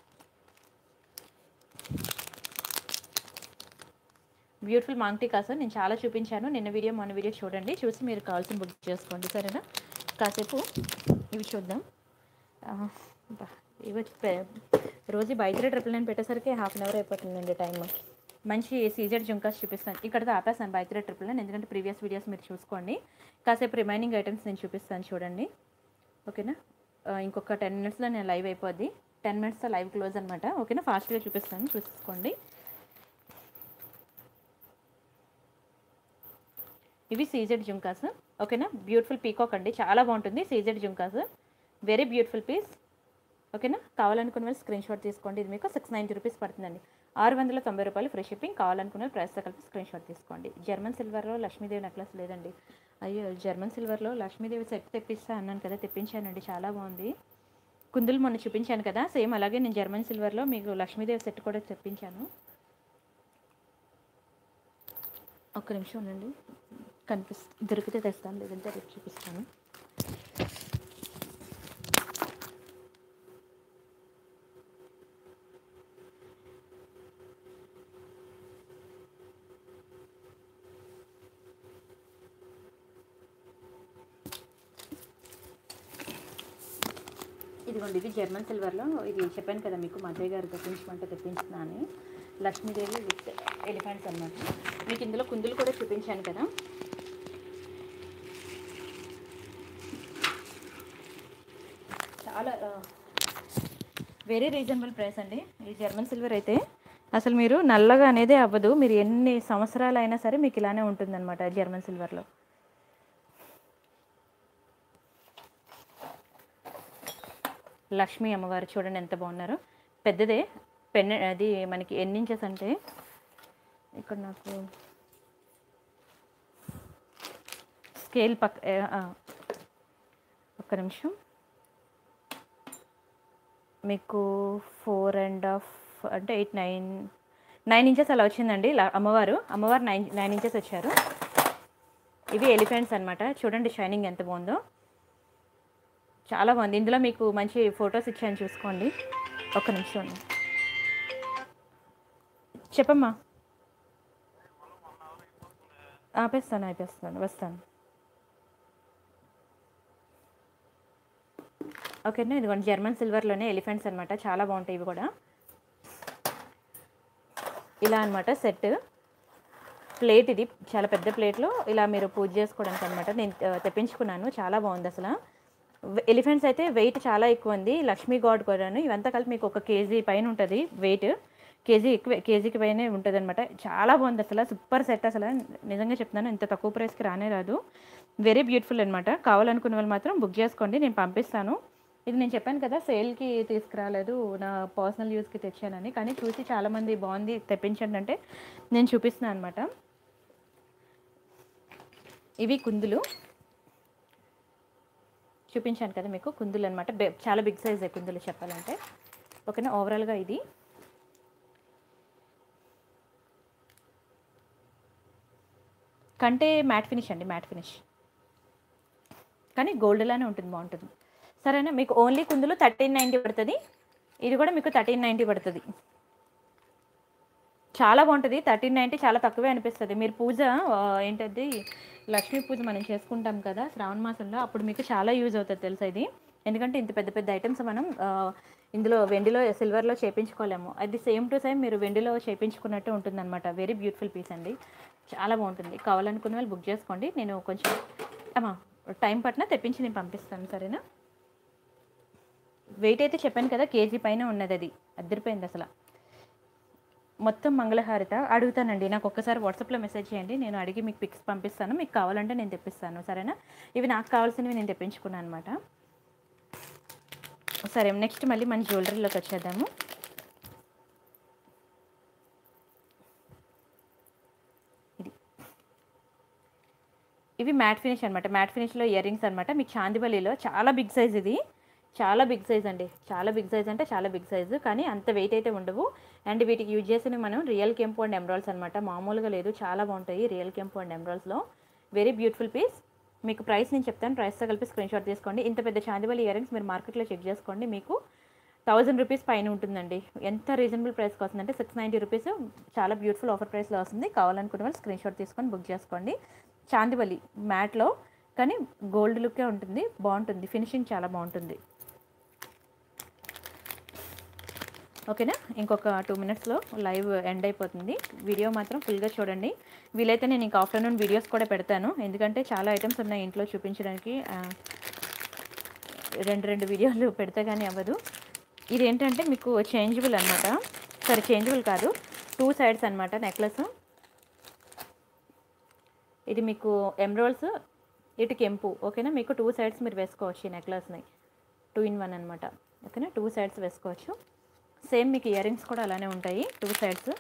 [SPEAKER 1] బ్యూటిఫుల్ మాంగ్ టికాస్ నేను చాలా చూపించాను నిన్న వీడియో మన వీడియో చూడండి చూసి మీరు కావాల్సిన బుక్ చేసుకోండి సరేనా కాసేపు ఇవి చూద్దాం ఆ, బా, ఇవి వచ్చి పె- రోజు బయట ట్రిపుల్ నైన్ పెట్టేసరికి హాఫ్ అన్ అవర్ అయిపోతుందండి టైం మంచి సీజెడ్ జుంకాస్ చూపిస్తాను ఇక్కడతో ఆపేస్తాను బయట ట్రిపుల్ నైన్ ఎందుకంటే ప్రీవియస్ వీడియోస్ మీరు చూసుకోండి కాసేపు రిమైనింగ్ ఐటమ్స్ నేను చూపిస్తాను చూడండి ఓకేనా ఆ, ఇంకొక టెన్ మినిట్స్లో నేను లైవ్ అయిపోద్ది టెన్ మినిట్స్తో లైవ్ క్లోజ్ అనమాట ఓకేనా ఫాస్ట్గా చూపిస్తాను చూసుకోండి ఇవి సీజెడ్ జుంకాస్ ఓకేనా బ్యూటిఫుల్ పీకాక్ అండి చాలా బాగుంటుంది CZ jhumkas very beautiful piece ఓకేనా కావాలనుకున్న వాళ్ళు స్క్రీన్ షాట్ తీసుకోండి ఇది మీకు సిక్స్ నైంటీ రూపీస్ పడుతుందండి ఆరు వందల తొంభై రూపాయలు ఫ్రీ షిప్పింగ్ కావాలనుకున్న వాళ్ళు ప్రైస్తో కలిపి స్క్రీన్ షాట్ తీసుకోండి జర్మన్ సిల్వర్లో లక్ష్మీదేవి నెక్లెస్ లేదండి అయ్యో జర్మన్ సిల్వర్లో లక్ష్మీదేవి సెట్ తెప్పిస్తా అన్నాను కదా తెప్పించానండి చాలా బాగుంది కుందులు మొన్న చూపించాను కదా సేమ్ అలాగే నేను జర్మన్ సిల్వర్లో మీకు లక్ష్మీదేవి సెట్ కూడా తెప్పించాను ఒక్క నిమిషం ఉండండి కనిపిస్ దొరికితే తెస్తాను లేదంటే రేపు చూపిస్తాను ఇదిగోండి ఇది జర్మన్ సిల్వర్లో ఇది చెప్పాను కదా మీకు మధ్య గారు తెప్పించమంటే తెప్పించిన అని లక్ష్మీదేవి విత్ ఎలిఫెంట్స్ అన్నమాట మీకు ఇందులో కుందులు కూడా చూపించాను కదా చాలా వెరీ రీజనబుల్ ప్రైస్ అండి ఈ జర్మన్ సిల్వర్ అయితే అసలు మీరు నల్లగా అనేది అవ్వదు మీరు ఎన్ని సంవత్సరాలు అయినా సరే మీకు ఇలానే ఉంటుందన్నమాట జర్మన్ సిల్వర్లో లక్ష్మీ అమ్మవారు చూడండి ఎంత బాగున్నారో పెద్దదే పెన్ అది మనకి ఎన్ని ఇంచెస్ అంటే ఇక్కడ నాకు స్కేల్ పక్క ఏ, ఆ, ఒక్క నిమిషం మీకు ఫోర్ అండ్ హాఫ్ అంటే ఎయిట్ నైన్ నైన్ ఇంచెస్ అలా వచ్చిందండి లా- అమ్మవారు అమ్మవారు నైన్ నైన్ ఇంచెస్ వచ్చారు ఇవి ఎలిఫెంట్స్ అన్నమాట చూడండి షైనింగ్ ఎంత బాగుందో చాలా బాగుంది ఇందులో మీకు మంచి ఫొటోస్ ఇచ్చాను చూసుకోండి ఒక్క నిమిషం ఉండు. చెప్పమ్మా ఆపేస్తాను ఆపేస్తాను వస్తాను ఓకేనా ఇదిగోండి జర్మన్ సిల్వర్లోనే ఎలిఫెంట్స్ అనమాట చాలా బాగుంటాయి ఇవి కూడా ఇలా అనమాట సెట్ ప్లేట్ ఇది చాలా పెద్ద ప్లేట్లో ఇలా మీరు పూజ చేసుకోవడానికి అనమాట నేను ఆ, తెప్పించుకున్నాను చాలా బాగుంది అసలు ఎలిఫెంట్స్ అయితే వెయిట్ చాలా ఎక్కువ ఉంది లక్ష్మీ గాడ్ కూడాను ఇవంతా కలిపి మీకు ఒక కేజీ పైన ఉంటుంది వెయిట్ కేజీ ఎక్కువ కేజీకి పైనే ఉంటుంది అనమాట చాలా బాగుంది అసలు సూపర్ సెట్ అసలు నిజంగా చెప్తున్నాను ఇంత తక్కువ ప్రైస్కి రానే రాదు వెరీ బ్యూటిఫుల్ అనమాట కావాలనుకున్న వాళ్ళు మాత్రం బుక్ చేసుకోండి నేను పంపిస్తాను ఇది నేను చెప్పాను కదా సేల్కి తీసుకురాలేదు నా పర్సనల్ యూస్కి తెచ్చానని కానీ చూసి చాలామంది బాగుంది తెప్పించండి అంటే నేను చూపిస్తున్నాను అనమాట ఇవి కుందులు చూపించాను కదా మీకు కుందులు అనమాట చాలా బిగ్ సైజ్ కుందులు చెప్పాలంటే ఓకేనా ఓవరాల్గా ఇది కంటే మ్యాట్ ఫినిష్ అండి మ్యాట్ ఫినిష్ కానీ గోల్డ్లానే ఉంటుంది బాగుంటుంది సరేనా మీకు ఓన్లీ కుందులు థర్టీన్ నైంటీ పడుతుంది ఇది కూడా మీకు థర్టీన్ నైంటీ పడుతుంది చాలా బాగుంటుంది థర్టీన్ నైంటీ చాలా తక్కువే అనిపిస్తుంది మీరు పూజ ఆ, ఏంటది లక్ష్మీ పూజ మనం చేసుకుంటాం కదా శ్రావణ మాసంలో అప్పుడు మీకు చాలా యూజ్ అవుతుంది తెలుసా ఇది ఎందుకంటే ఇంత పెద్ద పెద్ద ఐటమ్స్ మనం ఆ, ఇందులో వెండిలో సిల్వర్లో చేపించుకోలేము అది సేమ్ టు సేమ్ మీరు వెండిలో చేపించుకున్నట్టు ఉంటుంది అనమాట వెరీ బ్యూటిఫుల్ పీస్ అండి చాలా బాగుంటుంది కావాలనుకున్న వాళ్ళు బుక్ చేసుకోండి నేను కొంచెం అమ్మా టైం పట్టిన తెప్పించి నేను పంపిస్తాను సరేనా వెయిట్ అయితే చెప్పాను కదా కేజీ పైన ఉన్నది అది అద్దరిపోయింది అసలు మొత్తం మంగళహారిత అడుగుతానండి నాకు ఒక్కసారి వాట్సాప్లో మెసేజ్ చేయండి నేను అడిగి మీకు పిక్స్ పంపిస్తాను మీకు కావాలంటే నేను తెప్పిస్తాను సరేనా ఇవి నాకు కావాల్సినవి నేను తెప్పించుకున్నాను అనమాట సరే నెక్స్ట్ మళ్ళీ మన జ్యువెలరీలోకి వచ్చేద్దాము ఇది ఇవి మ్యాట్ ఫినిష్ అనమాట మ్యాట్ ఫినిష్లో ఇయర్ రింగ్స్ అనమాట మీకు చాందిబలిలో చాలా బిగ్ సైజ్ ఇది చాలా బిగ్ సైజ్ అండి చాలా బిగ్ సైజ్ అంటే చాలా బిగ్ సైజు కానీ అంత వెయిట్ అయితే ఉండవు అండ్ వీటికి యూజ్ చేసిన మనం రియల్ కెంపు అండ్ ఎమరాల్స్ అనమాట మామూలుగా లేదు చాలా బాగుంటాయి రియల్ కెంపు అండ్ ఎమరాల్స్లో వెరీ బ్యూటిఫుల్ పీస్ మీకు ప్రైస్ నేను చెప్తాను ప్రైస్తో కలిపి స్క్రీన్ షాట్ తీసుకోండి ఇంత పెద్ద చాందిబలి ఇయర్ రింగ్స్ మీరు మార్కెట్లో చెక్ చేసుకోండి మీకు థౌజండ్ రూపీస్ పైన ఉంటుందండి ఎంత రీజనబుల్ ప్రైస్కి వస్తుందంటే సిక్స్ నైంటీ రూపీస్ చాలా బ్యూటిఫుల్ ఆఫర్ ప్రైస్లో వస్తుంది కావాలనుకున్న వాళ్ళు స్క్రీన్ షాట్ తీసుకొని బుక్ చేసుకోండి చాందివలి మ్యాట్లో కానీ గోల్డ్ లుక్కే ఉంటుంది బాగుంటుంది ఫినిషింగ్ చాలా బాగుంటుంది ఓకేనా ఇంకొక టూ మినిట్స్లో లైవ్ ఎండ్ అయిపోతుంది వీడియో మాత్రం ఫుల్గా చూడండి వీలైతే నేను ఇంకా ఆఫ్టర్నూన్ వీడియోస్ కూడా పెడతాను ఎందుకంటే చాలా ఐటమ్స్ ఉన్నాయి ఇంట్లో చూపించడానికి ఆ, రెండు రెండు వీడియోలు పెడితే కానీ అవ్వదు ఇది ఏంటంటే మీకు చేంజబుల్ అనమాట సరే చేంజబుల్ కాదు టూ సైడ్స్ అనమాట నెక్లెస్ ఇది మీకు ఎమ్రోల్స్ ఇటు కెంపు ఓకేనా మీకు టూ సైడ్స్ మీరు వేసుకోవచ్చు ఈ నెక్లెస్ని టూ ఇన్ వన్ అనమాట ఓకేనా టూ సైడ్స్ వేసుకోవచ్చు సేమ్ మీకు ఇయర్ రింగ్స్ కూడా అలానే ఉంటాయి టూ సైడ్స్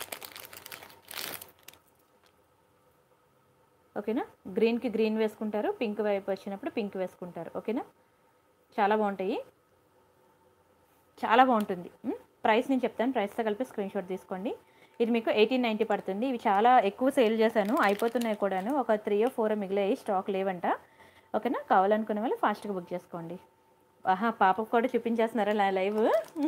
[SPEAKER 1] ఓకేనా గ్రీన్కి గ్రీన్ వేసుకుంటారు పింక్ వైపు వచ్చినప్పుడు పింక్ వేసుకుంటారు ఓకేనా చాలా బాగుంటాయి చాలా బాగుంటుంది ఉమ్, ప్రైస్ నేను చెప్తాను ప్రైస్తో కలిపి స్క్రీన్ షాట్ తీసుకోండి ఇది మీకు ఎయిటీన్ నైంటీ పడుతుంది ఇవి చాలా ఎక్కువ సేల్ చేశాను అయిపోతున్నాయి కూడాను ఒక త్రీ ఫోర్ మిగిలాయి స్టాక్ లేవంట ఓకేనా కావాలనుకునే వాళ్ళు ఫాస్ట్గా బుక్ చేసుకోండి ఆహా పాపకు కూడా చూపించేస్తున్నారా నా లైవ్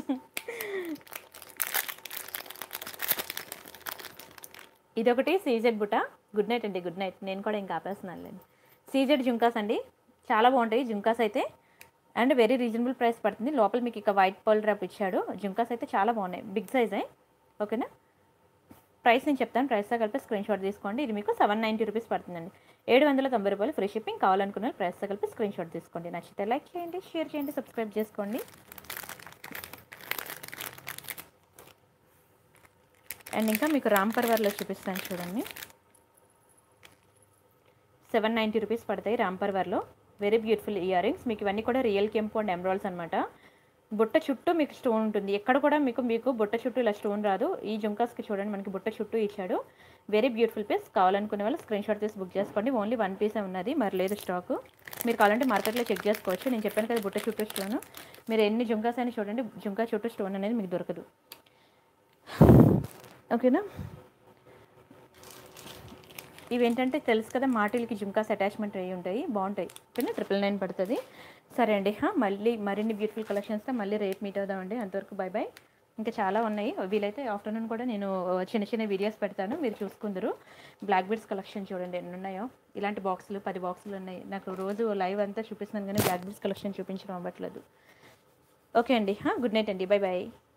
[SPEAKER 1] ఇదొకటి సీజెడ్ బుట్ట గుడ్ నైట్ అండి గుడ్ నైట్ నేను కూడా ఇంకా ఆపేస్తున్నాను లేండి సీజెడ్ జుంకాస్ అండి చాలా బాగుంటాయి జుంకాస్ అయితే అండ్ వెరీ రీజనబుల్ ప్రైస్ పడుతుంది లోపల మీకు ఇక వైట్ పౌల్ డ్రాప్ ఇచ్చాడు జుంకాస్ అయితే చాలా బాగున్నాయి బిగ్ సైజే ఓకేనా ప్రైస్ నేను చెప్తాను ప్రైస్తో కలిపి స్క్రీన్ షాట్ తీసుకోండి ఇది మీకు సెవెన్ నైంటీ రూపీస్ పడుతుందండి ఏడు వందల తొంభై రూపాయలు ఫ్రీ షిప్పింగ్ కావాలనుకున్న వాళ్ళు ప్రైస్తో కలిపి స్క్రీన్ షాట్ తీసుకోండి నచ్చితే లైక్ చేయండి షేర్ చేయండి సబ్స్క్రైబ్ చేసుకోండి అండ్ ఇంకా మీకు రామ్ పర్వర్లో చూపిస్తాను చూడండి సెవెన్ నైంటీ రూపీస్ పడతాయి రామ్ పర్వర్లో వెరీ బ్యూటిఫుల్ ఇయర్ రింగ్స్ మీకు ఇవన్నీ కూడా రియల్ కెంపు అండ్ ఎమరాల్స్ అనమాట బుట్ట చుట్టూ మీకు స్టోన్ ఉంటుంది ఎక్కడ కూడా మీకు మీకు బుట్ట చుట్టూ ఇలా స్టోన్ రాదు ఈ జుంకాస్కి చూడండి మనకి బుట్ట చుట్టూ ఇచ్చాడు వెరీ బ్యూటిఫుల్ పీస్ కావాలనుకునే వాళ్ళు స్క్రీన్ షాట్ తీసి బుక్ చేసుకోండి ఓన్లీ వన్ పీసే ఉన్నది మరి లేదు స్టాక్ మీరు కావాలంటే మార్కెట్లో చెక్ చేసుకోవచ్చు నేను చెప్పాను కదా బుట్ట చుట్టూ స్టోన్ మీరు ఎన్ని జుంకాస్ అయినా చూడండి జుంకా చుట్టూ స్టోన్ అనేది మీకు దొరకదు ఓకేనా ఇవేంటంటే తెలుసు కదా మాటిల్కి జుంకాస్ అటాచ్మెంట్ అయ్యి ఉంటాయి బాగుంటాయి ఓకేనా ట్రిపుల్ నైన్ పడుతుంది సరే అండి హా, మళ్ళీ మరిన్ని బ్యూటిఫుల్ కలెక్షన్స్తో మళ్ళీ రేపు మీట్ అవుదామండి అంతవరకు బై బై ఇంకా చాలా ఉన్నాయి వీలైతే ఆఫ్టర్నూన్ కూడా నేను చిన్న చిన్న వీడియోస్ పెడతాను మీరు చూసుకుందరు బ్లాక్ బీడ్స్ కలెక్షన్ చూడండి ఎన్ని ఉన్నాయో ఇలాంటి బాక్సులు పది బాక్సులు ఉన్నాయి నాకు రోజు లైవ్ అంతా చూపిస్తున్నాను కానీ బ్లాక్ బీడ్స్ కలెక్షన్ చూపించడం అవ్వట్లేదు ఓకే అండి గుడ్ నైట్ అండి బై బాయ్